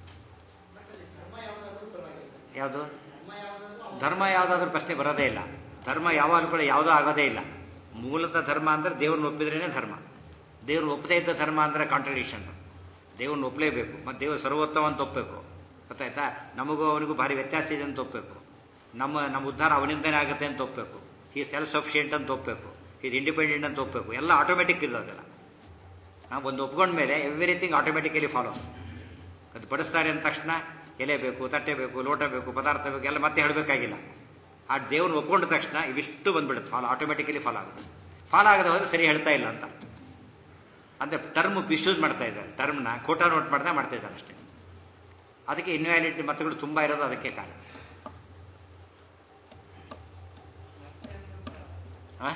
ಧರ್ಮ ಯಾವುದಾದ್ರೂ ಪರವಾಗಿಲ್ಲ ಯಾವುದು ಧರ್ಮ ಯಾವುದಾದ್ರೂ ಧರ್ಮ ಯಾವುದಾದ್ರೂ ಪ್ರಶ್ನೆ ಬರೋದೇ ಇಲ್ಲ ಧರ್ಮ ಯಾವಾಗಲೂ ಕೂಡ ಯಾವುದೂ ಆಗೋದೇ ಇಲ್ಲ ಮೂಲತಃ ಧರ್ಮ ಅಂದರೆ ದೇವ್ರನ್ನ ಒಪ್ಪಿದ್ರೇ ಧರ್ಮ ದೇವ್ರು ಒಪ್ಪದೇ ಇದ್ದ ಧರ್ಮ ಅಂದರೆ ಕಾಂಟ್ರಡಿಕ್ಷನ್ ದೇವ್ರನ್ನ ಒಪ್ಪಲೇಬೇಕು ಮತ್ತು ದೇವ್ರು ಸರ್ವೋತ್ತಮ ಅಂತ ಒಪ್ಪಬೇಕು ಗೊತ್ತಾಯ್ತಾ ನಮಗೂ ಅವನಿಗೂ ಭಾರಿ ವ್ಯತ್ಯಾಸ ಇದೆ ಅಂತ ಒಪ್ಪಬೇಕು ನಮ್ಮ ನಮ್ಮ ಉದ್ಧಾರ ಅವನಿಂದನೇ ಆಗುತ್ತೆ ಅಂತ ಒಪ್ಪಬೇಕು ಈ ಸೆಲ್ಫ್ ಸಫಿಷಿಯೆಂಟ್ ಅಂತ ಒಪ್ಪಬೇಕು ಇದು ಇಂಡಿಪೆಂಡೆಂಟ್ ಅಂತ ಒಪ್ಪಬೇಕು ಎಲ್ಲ ಆಟೋಮೆಟಿಕ್ ಇರೋದೆಲ್ಲ ನಾವು ಒಂದು ಒಪ್ಕೊಂಡ್ಮೇಲೆ ಎವ್ರಿಥಿಂಗ್ ಆಟೋಮೆಟಿಕಲಿ ಫಾಲೋಸ್ ಅದು ಬಡಿಸ್ತಾರೆ ಅಂದ ತಕ್ಷಣ ಎಲೆ ಬೇಕು ತಟ್ಟೆ ಬೇಕು ಲೋಟ ಬೇಕು ಪದಾರ್ಥ ಬೇಕು ಎಲ್ಲ ಮತ್ತೆ ಹೇಳಬೇಕಾಗಿಲ್ಲ ಆ ದೇವ್ರನ್ನ ಒಪ್ಕೊಂಡ ತಕ್ಷಣ ಇವಿಷ್ಟು ಬಂದ್ಬಿಡುತ್ತೆ ಫಾಲೋ ಆಟೋಮೆಟಿಕಲಿ ಫಾಲೋ ಆಗುತ್ತೆ ಫಾಲೋ ಆಗದೆ ಹೋದ್ರೆ ಸರಿ ಹೇಳ್ತಾ ಇಲ್ಲ ಅಂತ ಅಂದರೆ ಟರ್ಮ್ ಮಿಸ್ಯೂಸ್ ಮಾಡ್ತಾ ಇದ್ದಾರೆ ಟರ್ಮ್ನ ಕೋಟಾ ನೋಟ್ ಮಾಡ್ತಾ ಮಾಡ್ತಾ ಇದ್ದಾರೆ ಅಷ್ಟೇ ಅದಕ್ಕೆ ಇನ್ವ್ಯಾಲಿಡ್ ಮತಗಳು ತುಂಬ ಇರೋದು ಅದಕ್ಕೆ ಕಾರಣ ಆ?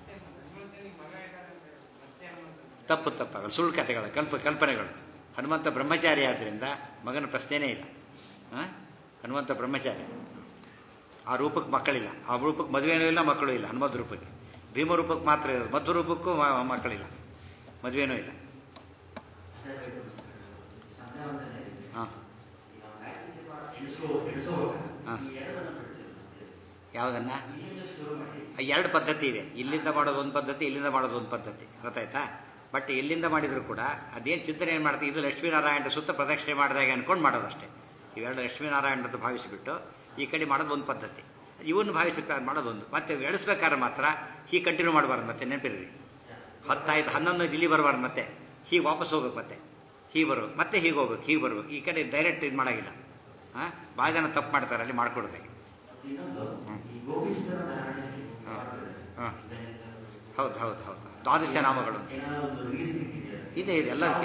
ತಪ್ಪು ತಪ್ಪಾಗಲ್ಲ ಸುಳ್ಳು ಕಥೆಗಳು ಕಲ್ಪ ಕಲ್ಪನೆಗಳು ಹನುಮಂತ ಬ್ರಹ್ಮಚಾರಿ ಆದ್ದರಿಂದ ಮಗನ ಪ್ರಶ್ನೆನೇ ಇಲ್ಲ ಆ? ಹನುಮಂತ ಬ್ರಹ್ಮಚಾರಿ ಆ ರೂಪಕ್ಕೆ ಮಕ್ಕಳಿಲ್ಲ ಆ ರೂಪಕ್ಕೆ ಮದುವೆನೂ ಇಲ್ಲ ಮಕ್ಕಳು ಇಲ್ಲ ಹನುಮಂತ ರೂಪಕ್ಕೆ ಭೀಮ ರೂಪಕ್ಕೆ ಮಾತ್ರ ಇರೋದು ಮಧ್ವ ರೂಪಕ್ಕೂ ಮ- ಮಕ್ಕಳಿಲ್ಲ ಮದುವೆನೂ ಇಲ್ಲ ಹಾಂ ಹಾಂ ಯಾವುದನ್ನ ಎರಡು ಪದ್ಧತಿ ಇದೆ ಇಲ್ಲಿಂದ ಮಾಡೋದು ಒಂದು ಪದ್ಧತಿ ಇಲ್ಲಿಂದ ಮಾಡೋದು ಒಂದು ಪದ್ಧತಿ ಗೊತ್ತಾಯ್ತಾ ಬಟ್ ಎಲ್ಲಿಂದ ಮಾಡಿದ್ರು ಕೂಡ ಅದೇನು ಚಿಂತನೆ ಏನು ಮಾಡ್ತೀವಿ ಇದು ಲಕ್ಷ್ಮೀನಾರಾಯಣ ಸುತ್ತ ಪ್ರದಕ್ಷಿಣೆ ಮಾಡಿದಾಗ ಅನ್ಕೊಂಡು ಮಾಡೋದಷ್ಟೇ ಇವೆರಡು ಲಕ್ಷ್ಮೀನಾರಾಯಣದ್ದು ಭಾವಿಸಿಬಿಟ್ಟು ಈ ಕಡೆ ಮಾಡೋದು ಒಂದು ಪದ್ಧತಿ ಇವನ್ನು ಭಾವಿಸಿ ಮಾಡೋದೊಂದು ಮತ್ತೆ ಎಳಿಸ್ಬೇಕಾದ್ರೆ ಮಾತ್ರ ಹೀಗೆ ಕಂಟಿನ್ಯೂ ಮಾಡಬಾರ್ದು ಮತ್ತೆ ನೆನಪಿರ್ರಿ ಹತ್ತಾಯ್ತು ಹನ್ನೊಂದು ಇಲ್ಲಿ ಬರಬಾರ್ದು ಮತ್ತೆ ಹೀಗೆ ವಾಪಸ್ ಹೋಗ್ಬೇಕು ಮತ್ತೆ ಹೀಗೆ ಬರ್ಬೇಕು ಮತ್ತೆ ಹೀಗೆ ಹೋಗ್ಬೇಕು ಹೀಗೆ ಬರ್ಬೇಕು ಈ ಕಡೆ ಡೈರೆಕ್ಟ್ ಇದು ಮಾಡೋಂಗಿಲ್ಲ ಹಾಂ ಭಾಳ ಜನ ತಪ್ಪು ಮಾಡ್ತಾರೆ ಅಲ್ಲಿ ಮಾಡ್ಕೊಡ್ದಾಗ ಹಾಂ ಹೌದು ಹೌದು ಹೌದು ದ್ವಾದಶ ನಾಮಗಳು ಅಂತ. ಇದೆ ಇದೆ ಎಲ್ಲದಕ್ಕೆ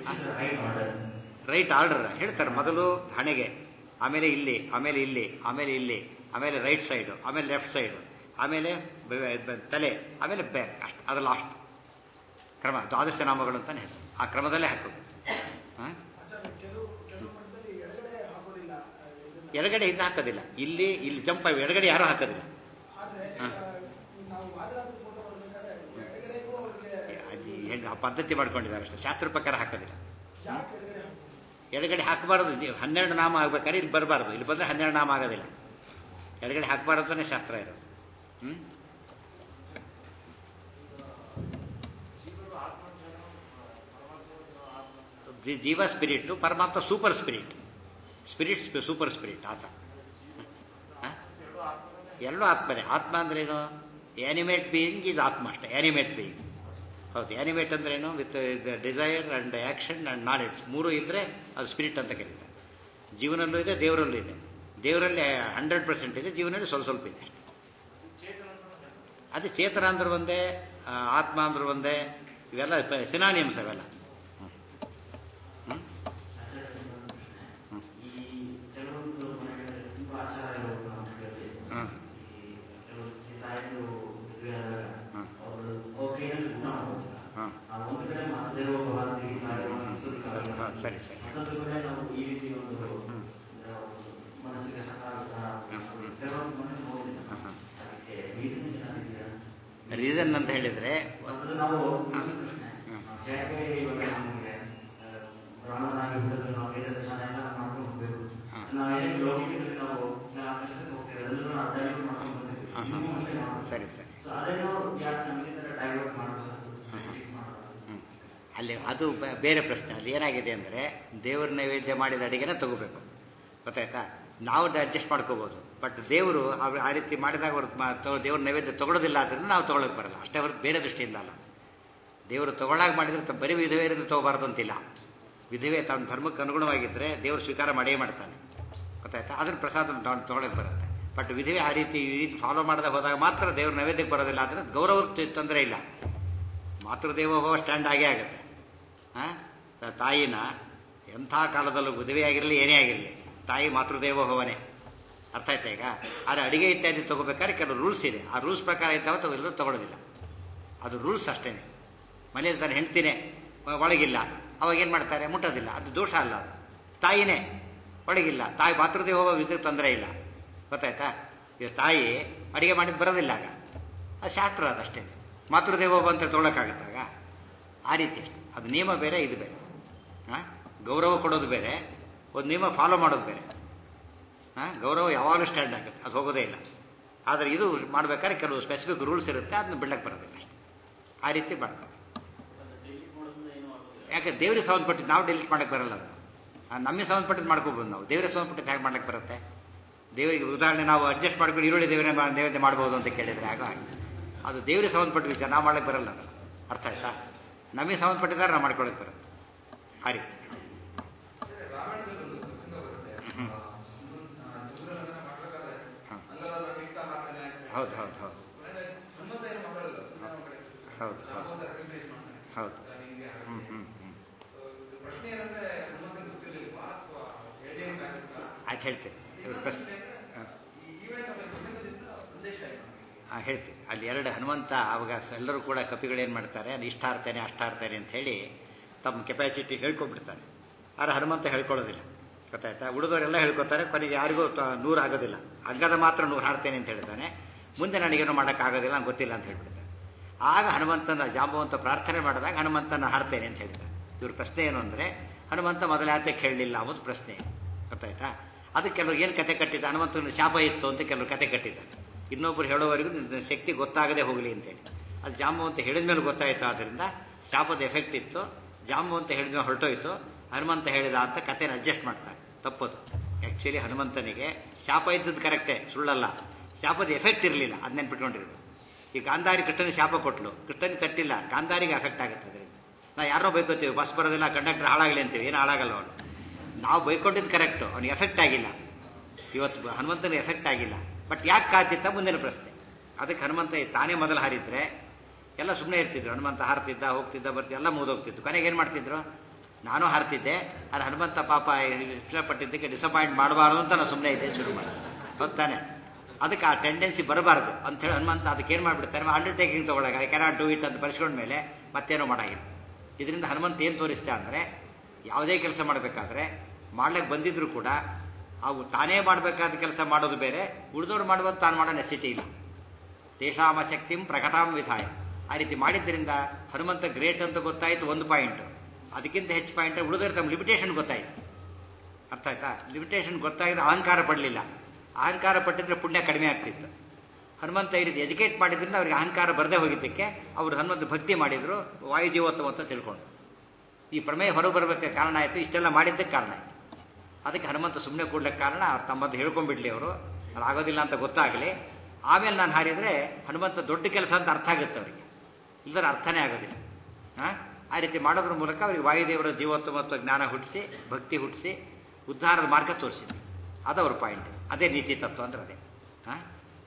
ರೈಟ್ ಆರ್ಡರ್ ಹೇಳ್ತಾರೆ ಮೊದಲು ಹಣೆಗೆ ಆಮೇಲೆ ಇಲ್ಲಿ ಆಮೇಲೆ ಇಲ್ಲಿ ಆಮೇಲೆ ಇಲ್ಲಿ ಆಮೇಲೆ ರೈಟ್ ಸೈಡು ಆಮೇಲೆ ಲೆಫ್ಟ್ ಸೈಡು ಆಮೇಲೆ ಬೆ- ಬೆ- ತಲೆ ಆಮೇಲೆ ಬ್ಯಾಕ್ ಅಷ್ಟು ಅದು ಲಾಸ್ಟ್ ಕ್ರಮ ದ್ವಾದಶ ನಾಮಗಳು ಅಂತಾನೆ ಹೆಸರು ಆ ಕ್ರಮದಲ್ಲೇ ಹಾಕೋದು ಹಾಂ ಆಚಾರ್ಯ ಕೆಲವು ಕೆಲವು ಮಠದಲ್ಲಿ ಎಡಗಡೆ ಹಾಕೋದಿಲ್ಲ ಆ, ಇದನ್ನ. ಎಡಗಡೆ ಇದು ಹಾಕೋದಿಲ್ಲ ಇಲ್ಲಿ ಇಲ್ಲಿ ಜಂಪ್ ಎಡಗಡೆ ಯಾರೂ ಹಾಕೋದಿಲ್ಲ ಆದ್ರೆ ಹಾ. ಆ, ನಾವು ವಾದರಾಜ ಫೋಟೋ ನೋಡ್ಬೇಕಾದ್ರೆ ಎಡಗಡೆಗೂ ಅವ್ರಿಗೆ ಅದು ಏನು ಆ ಪದ್ಧತಿ ಮಾಡ್ಕೊಂಡಿದ್ದಾರೆ ಅಷ್ಟೇ ಶಾಸ್ತ್ರ ಪ್ರಕಾರ ಹಾಕೋದಿಲ್ಲ ಯಾಕೆ ಎಡಗಡೆ ಹಾಕ್ಬೋದು ಎಡಗಡೆ ಹಾಕಬಾರ್ದು ನೀವು ಹನ್ನೆರಡು ನಾಮ ಆಗ್ಬೇಕಾದ್ರೆ ಇಲ್ಲಿ ಬರಬಾರ್ದು ಇಲ್ಲಿ ಬಂದರೆ ಹನ್ನೆರಡು ನಾಮ ಆಗೋದಿಲ್ಲ ಎಡಗಡೆ ಹಾಕಬಾರ್ದು ಅಂತಾನೆ ಶಾಸ್ತ್ರ ಇರೋದು ಹ್ಞೂ ಜೀ- ಜೀವ ಸ್ಪಿರಿಟ್ ಪರಮಾತ್ಮ super spirit spirit super spirit ಆತ ಹ? ಎರಡು ಆತ್ಮನೇ ಆತ್ಮ ಅಂದ್ರೇನು ಆನಿಮೇಟ್ ಬೀಯಿಂಗ್ ಇದು ಆತ್ಮ ಅಷ್ಟೇ ಆನಿಮೇಟ್ ಬೀಯಿಂಗ್ ಹೌದು ಆನಿಮೇಟ್ ಅಂದ್ರೇನು with desire and action and knowledge ಮೂರು ಇದ್ದರೆ ಅದು ಸ್ಪಿರಿಟ್ ಅಂತ ಕರೀತಾರೆ ಜೀವನಲ್ಲೂ ಇದೆ ದೇವರಲ್ಲೂ ಇದೆ ದೇವರಲ್ಲಿ ಹಂಡ್ರೆಡ್ ಪರ್ಸೆಂಟ್ ಇದೆ ಜೀವನದಲ್ಲಿ ಸ್ವಲ್ಪ ಸ್ವಲ್ಪ ಇದೆ ಅಷ್ಟೇ ಅದೇ ಚೇತನ ಅಂದ್ರೆ ಒಂದೇ ಆ, ಆತ್ಮ ಅಂದ್ರೆ ಒಂದೇ ಇವೆಲ್ಲ ಸಿನಾನಿಯಮ್ಸ್ ಅವೆಲ್ಲ ಹ್ಮ್. ಹ್ಮ್? ಹ್ಮ್. ಈ ಕೆಲವೊಂದು ಮನೆಗಳಲ್ಲಿ ತುಂಬಾ ಆಚಾರ ಇರೋದು ನಾವು ಕೇಳ್ತೀವಿ. ಹ್ಮ್. ಈ ಕೆಲವು ತಾಯಿಗಳು ಮದುವೆ ಆದಾಗ ಹ್ಮ್. ಅವರು ಅವ್ರ ಕೈಯಲ್ಲಿ ಊಟ ಮಾಡೋದಿಲ್ಲ. ಹ್ಮ್. ಆ ಒಂದು ಕಡೆ ಮಾತೃದೇವೋ ಭವ ಅಂತ ಈ ಕಾರ್ಯವನ್ನು ಅನ್ಸೋದಕ್ಕಾಗಲ್ಲ. ಹಾ, ಸರಿ, ಸರಿ. ಮತ್ತೊಂದು ಕಡೆ ನಾವು ಈ ರೀತಿ ಒಂದು ಹ್ಮ್. ಅಂದ್ರೆ ಒಂದು ಮನಸ್ಸಿಗೆ ಹಠ ಆಗುತ್ತಾ ಹ್ಮ್, ಹ್ಮ್. ಕೆಲವೊಂದು ಮನೆ ನೋಡಿಲ್ಲ ಹ್ಮ್, ಹ್ಮ್. ಅದಕ್ಕೆ reason ಏನಾಗಿದೆಯಾ? ರೀಸನ್ ಅಂತ ಹೇಳಿದ್ರೆ ಮೊದಲು ನಾವು ಹಾ. ಪ್ರಶ್ನೆ ಹ್ಮ್. ಹೇಗೆ ಇವಾಗ ನಮಗೆ ಆ, ಬ್ರಾಹ್ಮಣನಾಗಿ ಹುಟ್ಟಿದ್ರೆ ನಾವು ವೇದ ಧ್ಯಾನ ಎಲ್ಲ ಮಾಡ್ಕೊಂಡು ಹೋಗ್ಬೇಕು ಹಾ. ನಾವು ಏನೇ ಲೌಕಿಕದಲ್ಲಿ ನಾವು ನಾವು ಕೆಲಸಕ್ಕೆ ಹೋಗ್ತೇವೆ ಅದನ್ನು ನಾವು ಡೈವರ್ಟ್ ಮಾಡ್ಕೊಂಡು ಬಂದಿದ್ದೀವಿ ಹಾ, ಹಾ. ಇನ್ನೂ ಅಷ್ಟೇ ಮಾಡೋದು. ಸರಿ ಸರಿ ಸೊ ಅದೇನೋ ಯಾಕೆ ನಮಗೆ ಡೈವರ್ಟ್ ಮಾಡಬಾರ್ದು ಹಾ, ಹಾ. ಮಾಡಬಾರ್ದು ಹ್ಮ್. ಅಲ್ಲಿ ಅದು ಬ- ಬೇರೆ ಪ್ರಶ್ನೆ ಅಲ್ಲಿ ಏನಾಗಿದೆ ಅಂದರೆ ದೇವ್ರ ನೈವೇದ್ಯ ಮಾಡಿದ ಅಡಿಗೆನ ತಗೋಬೇಕು ಗೊತ್ತಾಯ್ತಾ ನಾವು ಅಡ್ಜಸ್ಟ್ ಮಾಡ್ಕೋಬೋದು ಬಟ್ ದೇವರು ಅವ್ರು ಆ ರೀತಿ ಮಾಡಿದಾಗ ಅವ್ರು ಮ- ತಗೊ- ದೇವ್ರ ನೈವೇದ್ಯ ತಗೊಳ್ಳೋದಿಲ್ಲ ಆದ್ದರಿಂದ ನಾವು ತಗೊಳಕ್ ಬರಲ್ಲ ಅಷ್ಟೇ ಹೊರತು ಬೇರೆ ದೃಷ್ಟಿಯಿಂದ ಅಲ್ಲ ದೇವರು ತಗೊಳ್ಳಾಗ ಮಾಡಿದ್ರೆ ತ- ಬರೀ ವಿಧವೆಯರಿಂದ ತಗೋಬಾರ್ದು ಅಂತಿಲ್ಲ ವಿಧವೆ ತನ್ನ ಧರ್ಮಕ್ಕೆ ಅನುಗುಣವಾಗಿದ್ದರೆ ದೇವರು ಸ್ವೀಕಾರ ಮಾಡೇ ಮಾಡ್ತಾನೆ ಗೊತ್ತಾಯ್ತಾ ಅದ್ರ ಪ್ರಸಾದ ತಗೊಳಕ್ ಬರುತ್ತೆ ಬಟ್ ವಿಧವೆ ಆ ರೀತಿ ಈ ರೀತಿ ಫಾಲೋ ಮಾಡದೆ ಹೋದಾಗ ಮಾತ್ರ ದೇವ್ರ ನೈವೇದ್ಯಕ್ಕೆ ಬರೋದಿಲ್ಲ ಆದರೆ ಗೌರವಕ್ಕೆ ತೊಂದರೆ ಇಲ್ಲ ಮಾತೃದೇವೋಭವ ಸ್ಟ್ಯಾಂಡ್ ಆಗೇ ಆಗುತ್ತೆ ಆ? ತ- ತಾಯಿನ ಎಂಥ ಕಾಲದಲ್ಲೂ ಮದುವೆಯಾಗಿರಲಿ ಏನೇ ಆಗಿರಲಿ ತಾಯಿ ಮಾತೃದೇವೋಭವನೇ ಅರ್ಥ ಆಯ್ತಾ ಈಗ ಆದರೆ ಅಡಿಗೆ ಇತ್ಯಾದಿ ತಗೋಬೇಕಾದ್ರೆ ಕೆಲವು ರೂಲ್ಸ್ ಇದೆ ಆ ರೂಲ್ಸ್ ಪ್ರಕಾರ ಇದ್ದಾವೆ ತಗೊಳ್ಳೋದು ತಗೊಳ್ಳೋದಿಲ್ಲ ಅದು ರೂಲ್ಸ್ ಅಷ್ಟೇನೆ ಮನೆಯಲ್ಲಿ ತಾನು ಹೆಂಡ್ತಿನೇ ಒ- ಒಳಗಿಲ್ಲ ಅವಾಗ ಏನು ಮಾಡ್ತಾರೆ ಮುಟ್ಟೋದಿಲ್ಲ ಅದು ದೋಷ ಅಲ್ಲ ಅದು ತಾಯಿನೇ ಒಳಗಿಲ್ಲ ತಾಯಿ ಮಾತೃದೇವೋಭವ ವಿದ್ಯುತ್ ತೊಂದರೆ ಇಲ್ಲ ಗೊತ್ತಾಯ್ತಾ ಈಗ ತಾಯಿ ಅಡಿಗೆ ಮಾಡಿದ್ದು ಬರೋದಿಲ್ಲ ಆಗ ಅದು ಶಾಸ್ತ್ರ ಅದಷ್ಟೇ ಮಾತೃದೇವೋಭವ ಅಂತ ತೊಗೊಳಕ್ಕಾಗತ್ತಾಗ ಆ ರೀತಿ ಅಷ್ಟೆ ಅದು ನಿಯಮ ಬೇರೆ ಇದು ಬೇರೆ ಹಾಂ ಗೌರವ ಕೊಡೋದು ಬೇರೆ ಒಂದು ನಿಯಮ ಫಾಲೋ ಮಾಡೋದು ಬೇರೆ ಹಾಂ ಗೌರವ ಯಾವಾಗಲೂ ಸ್ಟ್ಯಾಂಡ್ ಆಗುತ್ತೆ ಅದು ಹೋಗೋದೇ ಇಲ್ಲ ಆದರೆ ಇದು ಮಾಡ್ಬೇಕಾದ್ರೆ ಕೆಲವು ಸ್ಪೆಸಿಫಿಕ್ ರೂಲ್ಸ್ ಇರುತ್ತೆ ಅದನ್ನ ಬಿಡಕ್ಕೆ ಬರೋದಿಲ್ಲ ಅಷ್ಟೆ ಆ ರೀತಿ ಮಾಡ್ತಾರೆ ಯಾಕೆ ದೇವ್ರಿಗೆ ಸಂಬಂಧಪಟ್ಟಿದ್ದು ನಾವು ಡಿಲೀಟ್ ಮಾಡಕ್ಕೆ ಬರಲ್ಲ ಅದು ಆ, ನಮಗೆ ಸಂಬಂಧಪಟ್ಟಿದ್ದು ಮಾಡ್ಕೋಬೋದು ನಾವು ದೇವ್ರಿಗೆ ಸಂಬಂಧಪಟ್ಟಿದ್ದು ಹೇಗೆ ಮಾಡ್ಲಿಕ್ಕೆ ಬರುತ್ತೆ ದೇವರಿಗೆ ಉದಾಹರಣೆ ನಾವು ಅಡ್ಜಸ್ಟ್ ಮಾಡ್ಕೊಂಡು ಈರುಳ್ಳಿ ದೇವರ ನೈವೇದ್ಯ ಮಾಡ್ಬೋದು ಅಂತ ಕೇಳಿದ್ರೆ ಆಗ ಅದು ದೇವರಿಗೆ ಸಂಬಂಧಪಟ್ಟ ವಿಚಾರ ನಾವು ಮಾಡ್ಲಿಕ್ಕೆ ಬರಲ್ಲ ಅದು ಅರ್ಥ ಆಯ್ತಾ ನಮಗೆ ಸಂಬಂಧಪಟ್ಟಿದ್ದಾರೆ ನಾವು ಮಾಡ್ಕೊಳಕ್ಕೆ ಬರುತ್ತೆ ಆ ರೀತಿ ರಾಮಾಯಣದಲ್ಲಿ ಒಂದು ಪ್ರಸಂಗ ಬರುತ್ತೆ ಹ್ಮ್. ಆ, ಹನುಮಂತ- ಸುಗ್ರೀವನನ್ನ ಮಾಡ್ಬೇಕಾದ್ರೆ ಹ್ಮ್. ಅಲ್ಲದ ಮಿಕ್ಕ ಹಾಕ್ತಾನೆ ಅಂತ ಹೇಳಿ. ಹೌದು ಹೌದು ಹೌದು ಆಮೇಲೆ ಹನುಮಂತ ಏನು ಮಾಡೋದಿಲ್ಲ ಸುಮ್ಮನೆ ಅವ್ನ ಕಡೆ ಹೌದು, ಹೌದು. ರಾಮೋದರ replace ಮಾಡ್ತಾನೆ. ಹೌದು. ನಿಂಗೆ ಹ್ಮ್ ಹೇಳ್ತೀನಿ ಇವ್ರ ಪ್ರಶ್ನೆ ಹಾಂ ಈ ಈವೆಂಟ್ ಅದರ ಪ್ರಸಂಗದಿಂದ ಸಂದೇಶ ಏನು ಹಾಂ ಹೇಳ್ತೀನಿ ಅಲ್ಲಿ ಎರಡು ಹನುಮಂತ ಅವಾಗ ಎಲ್ಲರೂ ಕೂಡ ಕಪಿಗಳೇನು ಮಾಡ್ತಾರೆ ಅದು ಇಷ್ಟಾರ್ತೇನೆ ಅಷ್ಟಾರ್ತೇನೆ ಅಂತ ಹೇಳಿ ತಮ್ಮ ಕೆಪಾಸಿಟಿ ಹೇಳ್ಕೊಂಡ್ಬಿಡ್ತಾರೆ ಆದ್ರೆ ಹನುಮಂತ ಹೇಳ್ಕೊಳ್ಳೋದಿಲ್ಲ ಗೊತ್ತಾಯ್ತಾ ಉಳಿದವರೆಲ್ಲ ಹೇಳ್ಕೊತಾರೆ ಕೊನೆಗೆ ಯಾರಿಗೂ ತ- ನೂರು ಆಗೋದಿಲ್ಲ ಅಂಗದ ಮಾತ್ರ ನೂರು ಹಾಡ್ತೇನೆ ಅಂತ ಹೇಳ್ತಾನೆ ಮುಂದೆ ನನಗೇನು ಮಾಡೋಕ್ಕಾಗೋದಿಲ್ಲ ನಂಗೆ ಗೊತ್ತಿಲ್ಲ ಅಂತ ಹೇಳ್ಬಿಡ್ತಾನೆ ಆಗ ಹನುಮಂತನ ಜಾಂಬವಂತ ಪ್ರಾರ್ಥನೆ ಮಾಡಿದಾಗ ಹನುಮಂತನ ಹಾಡ್ತೇನೆ ಅಂತ ಹೇಳ್ತಾನೆ ಇವ್ರ ಪ್ರಶ್ನೆ ಏನು ಅಂದರೆ ಹನುಮಂತ ಮೊದಲ ಯಾತಕ್ಕೆ ಹೇಳಲಿಲ್ಲ ಅನ್ನೋದು ಪ್ರಶ್ನೆ ಗೊತ್ತಾಯ್ತಾ ಅದಕ್ಕೆ ಕೆಲವರು ಏನು ಕತೆ ಕಟ್ಟಿದ್ದ ಹನುಮಂತನ ಶಾಪ ಇತ್ತು ಅಂತ ಕೆಲವರು ಕತೆ ಕಟ್ಟಿದ್ದಾರೆ ಇನ್ನೊಬ್ರು ಹೇಳೋವರೆಗೂ ನಿನ್ನ ಶಕ್ತಿ ಗೊತ್ತಾಗದೆ ಹೋಗಲಿ ಅಂತೇಳಿ ಅದು ಜಾಂಬವಂತ ಹೇಳಿದ ಮೇಲೆ ಗೊತ್ತಾಯಿತು ಆದ್ದರಿಂದ ಶಾಪದ ಎಫೆಕ್ಟ್ ಇತ್ತು ಜಾಂಬವಂತ ಹೇಳಿದ ಮೇಲೆ ಹೊರಟೋಯ್ತು ಹನುಮಂತ ಹೇಳಿದ ಅಂತ ಕತೆನ ಅಡ್ಜಸ್ಟ್ ಮಾಡ್ತಾರೆ ತಪ್ಪದು ಆ್ಯಕ್ಚುಲಿ ಹನುಮಂತನಿಗೆ ಶಾಪ ಇದ್ದದ್ದು ಕರೆಕ್ಟೇ ಸುಳ್ಳಲ್ಲ ಶಾಪದ ಎಫೆಕ್ಟ್ ಇರಲಿಲ್ಲ ಅದು ನೆನ್ಪಿಟ್ಕೊಂಡಿರ್ಬೇಕು ಈ ಗಾಂಧಾರಿ ಕೃಷ್ಣನ ಶಾಪ ಕೊಟ್ಲು ಕೃಷ್ಣನಿಗೆ ತಟ್ಟಿಲ್ಲ ಗಾಂಧಾರಿಗೆ ಎಫೆಕ್ಟ್ ಆಗುತ್ತೆ ಅದರಿಂದ ನಾವು ಯಾರೋ ಬೈಕೋತೀವಿ ಬಸ್ ಬರೋದಿಲ್ಲ ಕಂಡಕ್ಟರ್ ಹಾಳಾಗಲಿ ಅಂತೀವಿ ಏನು ಹಾಳಾಗಲ್ಲ ಅವನು ನಾವು ಬೈಕೊಂಡಿದ್ದು ಕರೆಕ್ಟು ಅವನಿಗೆ ಎಫೆಕ್ಟ್ ಆಗಿಲ್ಲ ಇವತ್ತು ಹನುಮಂತನಿಗೆ ಎಫೆಕ್ಟ್ ಆಗಿಲ್ಲ ಬಟ್ ಯಾಕೆ ಕಾತಿತ್ತ ಮುಂದಿನ ಪ್ರಶ್ನೆ ಅದಕ್ಕೆ ಹನುಮಂತ ತಾನೇ ಮೊದಲು ಹಾರಿದ್ರೆ ಎಲ್ಲ ಸುಮ್ಮನೆ ಇರ್ತಿದ್ರು ಹನುಮಂತ ಹಾರ್ತಿದ್ದ ಹೋಗ್ತಿದ್ದ ಬರ್ತಿದ್ದ ಎಲ್ಲ ಮುಗಿದೋಗ್ತಿತ್ತು ಕೊನೆಗೆ ಏನು ಮಾಡ್ತಿದ್ರು ನಾನು ಹಾರ್ತಿದ್ದೆ ಆದರೆ ಹನುಮಂತ ಪಾಪ ಇಷ್ಟಪಟ್ಟಿದ್ದಕ್ಕೆ ಡಿಸಪಾಯಿಂಟ್ ಮಾಡಬಾರ್ದು ಅಂತ ನಾನು ಸುಮ್ಮನೆ ಇದ್ದೆ ಶುರು ಮಾಡಿ ಹೊತ್ತಾನೆ ಅದಕ್ಕೆ ಆ ಟೆಂಡೆನ್ಸಿ ಬರಬಾರ್ದು ಅಂತೇಳಿ ಹನುಮಂತ ಅದಕ್ಕೆ ಏನು ಮಾಡಿಬಿಡ್ತಾರೆ ಅಂಡರ್ಟೇಕಿಂಗ್ ತೊಗೊಳಗ ಐ ಕ್ಯಾನಾಟ್ ಡೂ ಇಟ್ ಅಂತ ಬರ್ಸ್ಕೊಂಡ ಮೇಲೆ ಮತ್ತೇನೋ ಮಾಡಾಗಿಲ್ಲ ಇದರಿಂದ ಹನುಮಂತ ಏನು ತೋರಿಸ್ತಾ ಅಂದರೆ ಯಾವುದೇ ಕೆಲಸ ಮಾಡಬೇಕಾದ್ರೆ ಮಾಡ್ಲಿಕ್ಕೆ ಬಂದಿದ್ರು ಕೂಡ ಅವು ತಾನೇ ಮಾಡಬೇಕಾದ ಕೆಲಸ ಮಾಡೋದು ಬೇರೆ ಉಳಿದವ್ರು ಮಾಡುವಂತ ತಾನು ಮಾಡೋ ನೆಸಿಟಿ ಇಲ್ಲ ತೇಷಾಮ ಶಕ್ತಿಂ ಪ್ರಕಟಾಂ ವಿಧಾಯ ಆ ರೀತಿ ಮಾಡಿದ್ರಿಂದ ಹನುಮಂತ ಗ್ರೇಟ್ ಅಂತ ಗೊತ್ತಾಯಿತು ಒಂದು ಪಾಯಿಂಟ್ ಅದಕ್ಕಿಂತ ಹೆಚ್ಚು ಪಾಯಿಂಟ್ ಉಳಿದವ್ರ ತಮ್ಮ ಲಿಮಿಟೇಷನ್ ಗೊತ್ತಾಯಿತು ಅರ್ಥ ಆಯ್ತಾ ಲಿಮಿಟೇಷನ್ ಗೊತ್ತಾಗಿದ್ರೆ ಅಹಂಕಾರ ಪಡಲಿಲ್ಲ ಅಹಂಕಾರ ಪಟ್ಟಿದ್ರೆ ಪುಣ್ಯ ಕಡಿಮೆ ಆಗ್ತಿತ್ತು ಹನುಮಂತ ಈ ರೀತಿ ಎಜುಕೇಟ್ ಮಾಡಿದ್ರಿಂದ ಅವ್ರಿಗೆ ಅಹಂಕಾರ ಬರದೇ ಹೋಗಿದ್ದಕ್ಕೆ ಅವರು ಹನುಮಂತ ಭಕ್ತಿ ಮಾಡಿದ್ರು ವಾಯುಜೀವೋತ್ತಮ ಅಂತ ತಿಳ್ಕೊಂಡು ಈ ಪ್ರಮೇಯ ಹೊರಗೆ ಬರಬೇಕಾದ ಕಾರಣ ಆಯಿತು ಇಷ್ಟೆಲ್ಲ ಮಾಡಿದ್ದಕ್ಕೆ ಕಾರಣ ಆಯಿತು ಅದಕ್ಕೆ ಹನುಮಂತ ಸುಮ್ಮನೆ ಕೂಡ್ಲಿಕ್ಕೆ ಕಾರಣ ಅವ್ರು ತಮ್ಮದ್ದು ಹೇಳ್ಕೊಂಡ್ಬಿಡ್ಲಿ ಅವರು ಅದು ಆಗೋದಿಲ್ಲ ಅಂತ ಗೊತ್ತಾಗಲಿ ಆಮೇಲೆ ನಾನು ಹಾರಿದ್ರೆ ಹನುಮಂತ ದೊಡ್ಡ ಕೆಲಸ ಅಂತ ಅರ್ಥ ಆಗುತ್ತೆ ಅವರಿಗೆ ಇಲ್ಲದ್ರೆ ಅರ್ಥನೇ ಆಗೋದಿಲ್ಲ ಆ? ಆ ರೀತಿ ಮಾಡೋದ್ರ ಮೂಲಕ ಅವರಿಗೆ ವಾಯುದೇವರ ಜೀವೋತ್ತಮತ್ವ ಜ್ಞಾನ ಹುಟ್ಟಿಸಿ ಭಕ್ತಿ ಹುಟ್ಟಿಸಿ ಉದ್ಧಾರದ ಮಾರ್ಗ ತೋರಿಸಿದ್ರು ಅದವ್ರ ಪಾಯಿಂಟ್ ಅದೇ ನೀತಿ ತತ್ವ ಅಂದ್ರೆ ಅದೇ ಹಾಂ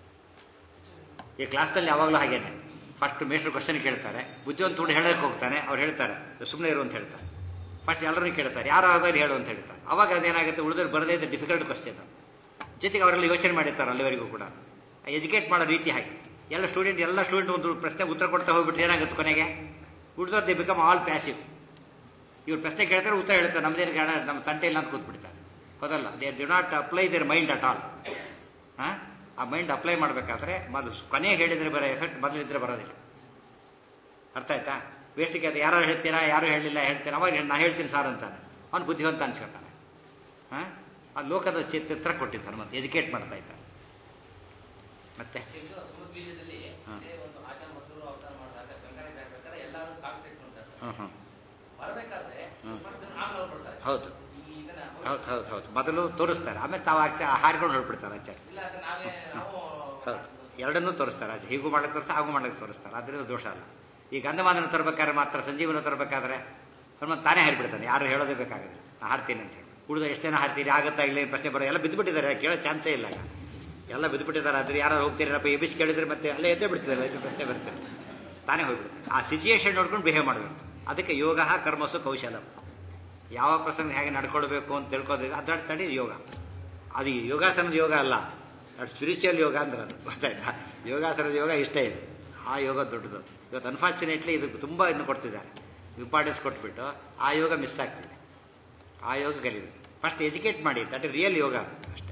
ಈ ಕ್ಲಾಸ್ನಲ್ಲಿ ಯಾವಾಗಲೂ ಹಾಗೇನೆ ಫಸ್ಟ್ ಮೇಸ್ಟ್ರು ಕ್ವಶನ್ ಕೇಳ್ತಾರೆ ಬುದ್ಧಿವಂತ ಹುಡುಗ ಹೇಳಕ್ಕೆ ಹೋಗ್ತಾನೆ ಅವ್ರು ಹೇಳ್ತಾರೆ ಸುಮ್ಮನೆ ಇರು ಅಂತ ಹೇಳ್ತಾರೆ ಫಸ್ಟ್ ಎಲ್ಲರೂ ಕೇಳ್ತಾರೆ ಯಾರು ಆಗೋದು ಹೇಳು ಅಂತ ಹೇಳ್ತಾರೆ ಅವಾಗ ಅದೇನಾಗುತ್ತೆ ಉಳಿದ್ರೆ ಬರದೇ ಇದ್ದ ಡಿಫಿಕಲ್ಟ್ ಕ್ವಶನ್ ಜೊತೆಗೆ ಅವರೆಲ್ಲ ಯೋಚನೆ ಮಾಡಿರ್ತಾರೆ ಅಲ್ಲಿವರೆಗೂ ಕೂಡ ಎಜುಕೇಟ್ ಮಾಡೋ ರೀತಿ ಹಾಗೆ ಎಲ್ಲ ಸ್ಟೂಡೆಂಟ್ ಎಲ್ಲ ಸ್ಟೂಡೆಂಟ್ ಒಂದು ಪ್ರಶ್ನೆ ಉತ್ತರ ಕೊಡ್ತಾ ಹೋಗ್ಬಿಟ್ರೆ ಏನಾಗುತ್ತೆ ಕೊನೆಗೆ ಉಳಿದವ್ರು ದೇ ಬಿಕಮ್ ಆಲ್ ಪ್ಯಾಸಿವ್ ಇವ್ರು ಪ್ರಶ್ನೆ ಕೇಳ್ತಾರೆ ಉತ್ತರ ಹೇಳ್ತಾರೆ ನಮ್ದೇನು ಗಾಣ ನಮ್ಮ ತಂಟೆ ಇಲ್ಲ ಅಂತ ಕೂತ್ಬಿಡ್ತಾರೆ ಹೌದಲ್ಲ they did not apply their mind at all ಹಾಂ ಆ ಮೈಂಡ್ ಅಪ್ಲೈ ಮಾಡಬೇಕಾದ್ರೆ ಮೊದಲು ಕೊನೆಗೆ ಹೇಳಿದ್ರೆ ಬರೋ ಎಫೆಕ್ಟ್ ಮೊದಲಿದ್ರೆ ಬರೋದಿಲ್ಲ ಅರ್ಥ ಆಯ್ತಾ ವೇಸ್ಟಿಗೆ ಅದು ಯಾರು ಹೇಳ್ತೀರಾ ಯಾರು ಹೇಳಿಲ್ಲ ಹೇಳ್ತೀರಾ ಅವಾಗ ನಾ ಹೇಳ್ತೀನಿ ಸಾರ್ ಅಂತಾನೆ ಅವ್ನು ಬುದ್ಧಿವಂತ ಅನ್ಸ್ಕೊತಾನೆ ಹಾಂ ಆ ಲೋಕದ ಚಿ- ಚಿತ್ರ ಕೊಟ್ಟಿರ್ತಾನೆ ಮತ್ತೆ ಎಜುಕೇಟ್ ಮಾಡ್ತಾ ಇದ್ದಾನೆ ಮತ್ತೆ ಸುಮತ್ ಬೀಜದಲ್ಲಿ ಹಾ. ಇದೇ ಒಂದು ಆಚಾರ ಮಸೂರು ಅವತಾರ ಮಾಡಿದಾಗ ಗಂಗಾನೇ ಬೇಕಾದ್ರೆ ಎಲ್ಲರೂ ಕಾನ್ಸೆಪ್ಟ್ ಮಾಡ್ತಾರೆ ಹ್ಞೂ ಹ್ಞೂ ಬರಬೇಕಾದ್ರೆ ಹ್ಮ್. ಮಾಡ್ತಾರೆ, ಆಮೇಲೆ ಅವ್ರು ಬರ್ತಾರೆ ಹೌದು ಈ ಇದನ್ನ ಹೌದು ಹೌದು ಹೌದು ಮೊದಲು ತೋರಿಸ್ತಾರೆ ಆಮೇಲೆ ತಾವು ಹಾಕ್ಸಿ ಹಾರ್ಕೊಂಡು ಹೊರಡ್ಬಿಡ್ತಾರೆ ಆಚಾರ್ಯ ಇಲ್ಲ ಅದು ನಾವೇ ನಾವು ಹೌದು ಎರಡನ್ನೂ ತೋರಿಸ್ತಾರೆ ಆಚೆ ಹೀಗೂ ಮಾಡಕ್ಕೆ ತೋರಿಸ್ತಾರೆ ಹಾಗೂ ಮಾಡಕ್ಕೆ ತೋರಿಸ್ತಾರೆ ಅದರಿಂದ ದೋಷ ಅಲ್ಲ ಈ ಗಂಧಮಾದನ ತರಬೇಕಾದ್ರೆ ಮಾತ್ರ ಸಂಜೀವನ ತರಬೇಕಾದ್ರೆ ಹನುಮಂತ ತಾನೇ ಹಾರಿಬಿಡ್ತಾನೆ ಯಾರು ಹೇಳೋದೇ ಬೇಕಾಗೋದಿಲ್ಲ ನಾ ಹಾರ್ತೀನಿ ಅಂತ ಹೇಳಿ ಉಳಿದ ಎಷ್ಟು ಜನ ಹಾರ್ತೀರಿ ಆಗುತ್ತಾ ಇಲ್ಲ ಏನ್ ಪ್ರಶ್ನೆ ಬರೋ ಎಲ್ಲ ಬಿದ್ದುಬಿಟ್ಟಿದ್ದಾರೆ ಕೇಳೋ ಚಾನ್ಸೇ ಇಲ್ಲ ಈಗ ಎಲ್ಲ ಬಿದ್ದುಬಿಟ್ಟಿದ್ದಾರೆ ಆದ್ರೆ ಯಾರು ಹೋಗ್ತೀರಪ್ಪ ಎಬಿಸಿ ಕೇಳಿದ್ರೆ ಮತ್ತೆ ಅಲ್ಲೇ ಎದ್ದೇ ಬಿಡ್ತಿದ್ದಾರೆ ಇದು ಪ್ರಶ್ನೆ ಬರ್ತಾರೆ ತಾನೇ ಹೋಗ್ಬಿಡ್ತಾರೆ ಆ ಸಿಚುಯೇಷನ್ ನೋಡ್ಕೊಂಡು ಬಿಹೇವ್ ಮಾಡಬೇಕು ಅದಕ್ಕೆ ಯೋಗ ಕರ್ಮಸು ಕೌಶಲ ಯಾವ ಪ್ರಸಂಗ ಹೇಗೆ ನಡ್ಕೊಳ್ಬೇಕು ಅಂತ ತಿಳ್ಕೋದಿದೆ ಅದರ ತಡಿ ಯೋಗ ಅದು ಈ ಯೋಗಾಸನದ ಯೋಗ ಅಲ್ಲ ಅದು ಸ್ಪಿರಿಚುವಲ್ ಯೋಗ ಅಂದ್ರೆ ಅದು ಗೊತ್ತಾಯ್ತಾ ಯೋಗಾಸನದ ಯೋಗ ಇಷ್ಟೇ ಇದೆ ಆ ಯೋಗ ದೊಡ್ಡದು ಇವತ್ತು ಅನ್ಫಾರ್ಚುನೇಟ್ಲಿ ಇದಕ್ಕೆ ತುಂಬ ಇನ್ನು ಕೊಡ್ತಿದ್ದಾರೆ ಇಂಪಾರ್ಟೆನ್ಸ್ ಕೊಟ್ಬಿಟ್ಟು ಆ ಯೋಗ ಮಿಸ್ ಆಗ್ತಿದೆ ಆ ಯೋಗ ಕಲಿಬೇಕು ಫಸ್ಟ್ ಎಜುಕೇಟ್ ಮಾಡಿ ದಟ್ ಇಸ್ ರಿಯಲ್ ಯೋಗ ಅಷ್ಟೇ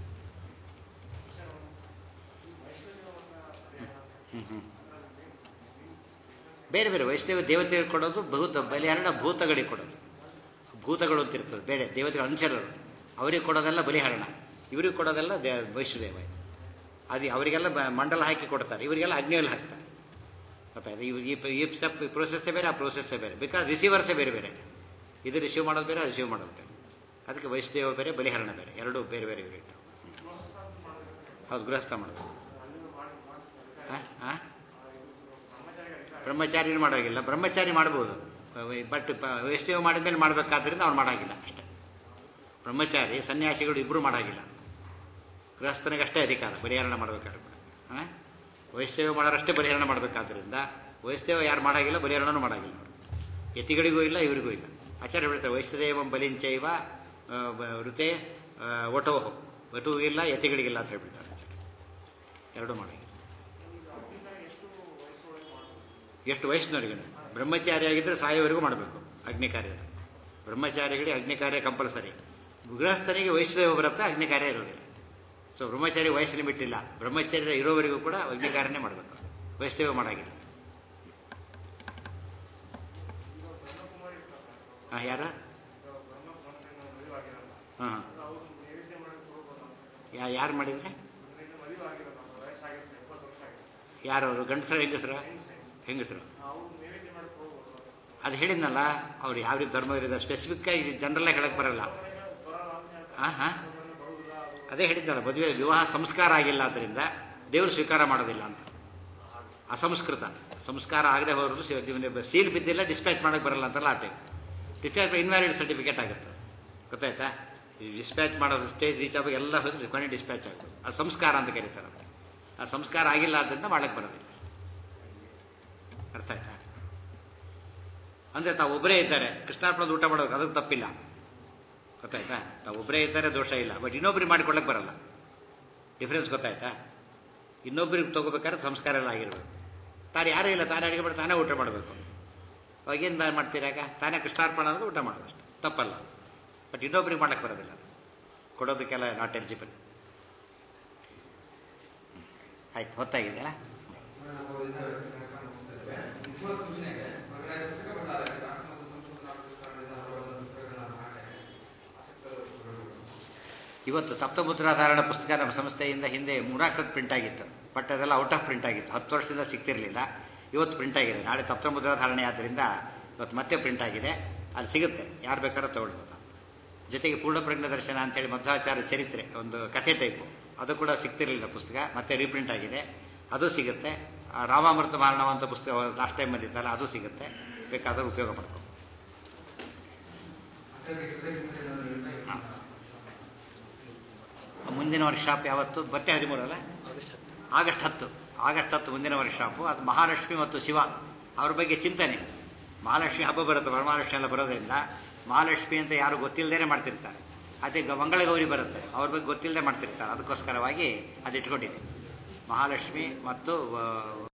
ಹ್ಮ್ ಹ್ಮ್ ಬೇರೆ ಬೇರೆ ವೈಷ್ಣವ ದೇವತೆಗಳು ಕೊಡೋದು ಭೂತ ಬಲಿಹರಣ ಭೂತಗಳಿಗೆ ಕೊಡೋದು ಭೂತಗಳು ಅಂತ ಇರ್ತದೆ ಬೇರೆ ದೇವತೆಗಳ ಅನುಚರರು ಅವರಿಗೆ ಕೊಡೋದೆಲ್ಲ ಬಲಿಹರಣ ಇವರಿಗೆ ಕೊಡೋದೆಲ್ಲ ದೇ ವೈಷ್ಣುದೇವ ಅದು ಅವರಿಗೆಲ್ಲ ಬ- ಮಂಡಲ ಹಾಕಿ ಕೊಡ್ತಾರೆ ಇವರಿಗೆಲ್ಲ ಅಗ್ನಿಯಲ್ಲಿ ಹಾಕ್ತಾರೆ ಗೊತ್ತಾಯ್ತು ಇವ್ ಈ ಈ ಸ್ಟೆಪ್ ಪ್ರೋಸೆಸ್ಸೇ ಬೇರೆ ಆ ಪ್ರೋಸೆಸ್ಸೇ ಬೇರೆ ಬಿಕಾಸ್ ರಿಸೀವರ್ಸೇ ಬೇರೆ ಬೇರೆ ಇದು ರಿಸೀವ್ ಮಾಡೋದು ಬೇರೆ ರಿಸೀವ್ ಮಾಡೋದು ಬೇರೆ ಅದಕ್ಕೆ ವೈಷ್ಣವ ಬೇರೆ ಬಲಿಹರಣ ಬೇರೆ ಎರಡೂ ಬೇರೆ ಬೇರೆ ಯೂನಿಟ್ ಹೌದು ಗೃಹಸ್ಥ ಮಾಡಬೇಕು ಹಾಂ ಬ್ರಹ್ಮಚಾರಿ ಮಾಡೋಗಿಲ್ಲ ಬ್ರಹ್ಮಚಾರಿ ಮಾಡ್ಬೋದು ಬಟ್ ವೈಷ್ಣವ ಮಾಡಿದ್ಮೇಲೆ ಮಾಡಬೇಕಾದ್ರಿಂದ ಅವ್ನು ಮಾಡಾಗಿಲ್ಲ ಅಷ್ಟೇ ಬ್ರಹ್ಮಚಾರಿ ಸನ್ಯಾಸಿಗಳು ಇಬ್ಬರು ಮಾಡಾಗಿಲ್ಲ ಗೃಹಸ್ಥನಿಗಷ್ಟೇ ಅಧಿಕಾರ ಬಲಿಹರಣ ಮಾಡಬೇಕಾದ್ರೆ ಕೂಡ ಹಾಂ ವೈಷ್ಣವ ಮಾಡೋರಷ್ಟೇ ಬಲಿಹರಣ ಮಾಡಬೇಕಾದ್ರಿಂದ ವೈಷ್ಣವ ಯಾರು ಮಾಡಾಗಿಲ್ಲ ಬಲಿಹರಣನೂ ಮಾಡಾಗಿಲ್ಲ ಅವರು ಯತಿಗಳಿಗೂ ಇಲ್ಲ ಇವರಿಗೂ ಇಲ್ಲ ಆಚಾರ್ಯ ಹೇಳ್ತಾರೆ ವೈಷ್ಣದೇವಂ ಬಲಿಂಚೈವ ಆ, ಬ- ಋತೆ ಆ, ಒಟೋಹೋ ವಟುವಿಗೂ ಇಲ್ಲ ಯತಿಗಳಿಗಿಲ್ಲ ಅಂತ ಹೇಳ್ಬಿಡ್ತಾರೆ ಆಚಾರ್ಯ ಎರಡೂ ಮಾಡಿ ಎಷ್ಟು ವಯಸ್ಸಿನವರಿಗೆ ಬ್ರಹ್ಮಚಾರಿ ಆಗಿದ್ದರೆ ಸಾಯೋವರೆಗೂ ಮಾಡಬೇಕು ಅಗ್ನಿ ಕಾರ್ಯ ಬ್ರಹ್ಮಚಾರಿಗಳಿಗೆ ಅಗ್ನಿ ಕಾರ್ಯ ಕಂಪಲ್ಸರಿ ಗೃಹಸ್ಥನಿಗೆ ವಯಸ್ಸು ಬರುತ್ತೆ ಅಗ್ನಿ ಕಾರ್ಯ ಇರೋದಿಲ್ಲ ಸೊ ಬ್ರಹ್ಮಚಾರಿ ವಯಸ್ಸಿನ ಬಿಟ್ಟಿಲ್ಲ ಬ್ರಹ್ಮಚಾರ್ಯ ಇರೋವರೆಗೂ ಕೂಡ ಅಗ್ನಿ ಕಾರ್ಯನೇ ಮಾಡಬೇಕು ವಯಸ್ಸೇವೆ ಮಾಡಾಗಿಲ್ಲ ಹಾಂ ಯಾರ ಹಾಂ ಯಾ ಯಾರು ಮಾಡಿದ್ರೆ ಯಾರವರು ಗಂಡಸರ ಹೆಂಗಸರ ಹೆಂಗಸರು ಅದು ಹೇಳಿದ್ನಲ್ಲ ಅವ್ರು ಯಾವ ರೀತಿ ಧರ್ಮ ಇರೋದು ಸ್ಪೆಸಿಫಿಕ್ ಆಗಿ ಜನರಲ್ಲೇ ಹೇಳಕ್ ಬರಲ್ಲ ಹಾಂ ಹಾಂ ಅದೇ ಹೇಳಿದ್ನಲ್ಲ ಮದುವೆ ವಿವಾಹ ಸಂಸ್ಕಾರ ಆಗಿಲ್ಲ ಆದ್ದರಿಂದ ದೇವರು ಸ್ವೀಕಾರ ಮಾಡೋದಿಲ್ಲ ಅಂತ ಅಸಂಸ್ಕೃತ ಸಂಸ್ಕಾರ ಆಗದೆ ಹೋದ್ರು ಸೀಲ್ ಬಿದ್ದಿಲ್ಲ ಡಿಸ್ಪ್ಯಾಚ್ ಮಾಡಕ್ಕೆ ಬರಲ್ಲ ಅಂತಲ್ಲ ಆ ಟೈಪ್ ಡಿಸ್ಪ್ಯಾಚ್ ಇನ್ವ್ಯಾಲಿಡ್ ಸರ್ಟಿಫಿಕೇಟ್ ಆಗುತ್ತೆ ಗೊತ್ತಾಯ್ತಾ ಈ ಡಿಸ್ಪ್ಯಾಚ್ ಮಾಡೋದು ಸ್ಟೇಜ್ ರೀಚ್ ಆಗುವಾಗ ಎಲ್ಲ ಹೋದ್ರೆ ಕೊನೆ ಡಿಸ್ಪ್ಯಾಚ್ ಆಗುತ್ತೆ ಅದು ಸಂಸ್ಕಾರ ಅಂತ ಕರೀತಾರೆ ಅದಕ್ಕೆ. ಆ ಸಂಸ್ಕಾರ ಆಗಿಲ್ಲ ಆದ್ದರಿಂದ ಮಾಡಕ್ಕೆ ಬರೋದಿಲ್ಲ ಅರ್ಥ ಆಯ್ತಾ ಅಂದ್ರೆ ತಾವು ಒಬ್ಬರೇ ಇದ್ದಾರೆ ಕೃಷ್ಣಾರ್ಪಣದ ಊಟ ಮಾಡೋದು ಅದಕ್ಕೆ ತಪ್ಪಿಲ್ಲ ಗೊತ್ತಾಯ್ತಾ ತಾವು ಒಬ್ಬರೇ ಇದ್ದಾರೆ ದೋಷ ಇಲ್ಲ ಬಟ್ ಇನ್ನೊಬ್ರಿಗೆ ಮಾಡ್ಕೊಳ್ಳಕ್ಕೆ ಬರಲ್ಲ ಡಿಫ್ರೆನ್ಸ್ ಗೊತ್ತಾಯ್ತಾ ಇನ್ನೊಬ್ರಿಗೆ ತಗೋಬೇಕಾದ್ರೆ ಸಂಸ್ಕಾರ ಎಲ್ಲ ಆಗಿರ್ಬೇಕು ತಾನು ಯಾರೂ ಇಲ್ಲ ತಾನೇ ಅಡುಗೆ ಮಾಡಿ ತಾನೇ ಊಟ ಮಾಡಬೇಕು ಅವಾಗೇನು ಮಾಡ್ತೀರಾಗ ತಾನೇ ಕೃಷ್ಣಾರ್ಪಣ ಅಂದ್ರೆ ಊಟ ಮಾಡೋದು ಅಷ್ಟೆ ತಪ್ಪಲ್ಲ ಬಟ್ ಇನ್ನೊಬ್ರಿಗೆ ಮಾಡಕ್ಕೆ ಬರೋದಿಲ್ಲ ಕೊಡೋದಕ್ಕೆಲ್ಲ ನಾಟ್ ಎಲಿಜಿಬಲ್ ಆಯ್ತು ಹೊತ್ತಾಗಿದೆಯಲ್ಲ ಮುಖ್ಯ ಸೂಚನೆಗೆ ಹೊರಗಡೆ ಪುಸ್ತಕ ಬರ್ತಾರೆ ಶಾಸ್ತ್ರ ಮತ್ತು ಸಂಶೋಧನಾ ಪುಸ್ತಕಗಳಿಂದ ಹೊರಬಂದ ಪುಸ್ತಕಗಳನ್ನ ಹಾಗೆ ಆಸಕ್ತರು ಪುಸ್ತಕಗಳು ಇವತ್ತು ತಪ್ತಪುತ್ರಾಧಾರಣ ಪುಸ್ತಕ ನಮ್ಮ ಸಂಸ್ಥೆಯಿಂದ ಹಿಂದೆ ಮೂರ್ನಾಲ್ಕು ಸತ್ ಪ್ರಿಂಟ್ ಆಗಿತ್ತು ಬಟ್ ಅದೆಲ್ಲ ಔಟ್ ಆಫ್ ಪ್ರಿಂಟ್ ಆಗಿತ್ತು ಹತ್ತು ವರ್ಷದಿಂದ ಸಿಗ್ತಿರ್ಲಿಲ್ಲ ಇವತ್ತು ಪ್ರಿಂಟ್ ಆಗಿದೆ ನಾಳೆ ತಪ್ತಪುತ್ರಾಧಾರಣೆ ಆದ್ದರಿಂದ ಇವತ್ತು ಮತ್ತೆ ಪ್ರಿಂಟ್ ಆಗಿದೆ ಅಲ್ಲಿ ಸಿಗುತ್ತೆ ಯಾರು ಬೇಕಾದ್ರೂ ತಗೊಳ್ಬೋದು ಜೊತೆಗೆ ಪೂರ್ಣಪ್ರಜ್ಞ ದರ್ಶನ ಅಂತೇಳಿ ಮಧ್ವಾಚಾರ್ಯ ಚರಿತ್ರೆ ಒಂದು ಕಥೆ ಟೈಪು ಅದು ಕೂಡ ಸಿಗ್ತಿರ್ಲಿಲ್ಲ ಪುಸ್ತಕ ಮತ್ತೆ ರೀಪ್ರಿಂಟ್ ಆಗಿದೆ ಅದು ಸಿಗುತ್ತೆ ಆ ರಾಮಾಮೃತ ಮಾರಣವ ಅಂತ ಪುಸ್ತಕ ಲಾಸ್ಟ್ ಟೈಮ್ ಬಂದಿತ್ತಲ್ಲ ಅದು ಸಿಗುತ್ತೆ ಬೇಕಾದ್ರೆ ಉಪಯೋಗ ಮಾಡ್ಕೊ ಆಚಾರ್ಯ ಕೃತಜ್ಞತೆ ಏನಾದ್ರು ಹೇಳ್ತಾ ಇದ್ದೀರಾ? ಮುಂದಿನ ವರ್ಕ್ಶಾಪ್ ಯಾವತ್ತು ಮತ್ತೆ ಹದಿಮೂರು ಅಲ್ಲ ಆಗಸ್ಟ್ ಹತ್ತು ಆಗಸ್ಟ್ ಹತ್ತು ಮುಂದಿನ ವರ್ಕ್ಶಾಪು ಅದು ಮಹಾಲಕ್ಷ್ಮಿ ಮತ್ತು ಶಿವ ಅವ್ರ ಬಗ್ಗೆ ಚಿಂತನೆ ಮಹಾಲಕ್ಷ್ಮಿ ಹಬ್ಬ ಬರುತ್ತೆ ವರಮಹಾಲಕ್ಷ್ಮಿ ಎಲ್ಲ ಬರೋದ್ರಿಂದ ಮಹಾಲಕ್ಷ್ಮಿ ಅಂತ ಯಾರು ಗೊತ್ತಿಲ್ಲದೇನೆ ಮಾಡ್ತಿರ್ತಾರೆ ಅದೇ ಗ- ಮಂಗಳಗೌರಿ ಬರುತ್ತೆ ಅವ್ರ ಬಗ್ಗೆ ಗೊತ್ತಿಲ್ಲದೆ ಮಾಡ್ತಿರ್ತಾರೆ ಅದಕ್ಕೋಸ್ಕರವಾಗಿ ಅದು ಇಟ್ಕೊಂಡಿದೆ ಮಹಾಲಕ್ಷ್ಮಿ ಮತ್ತು ಆ,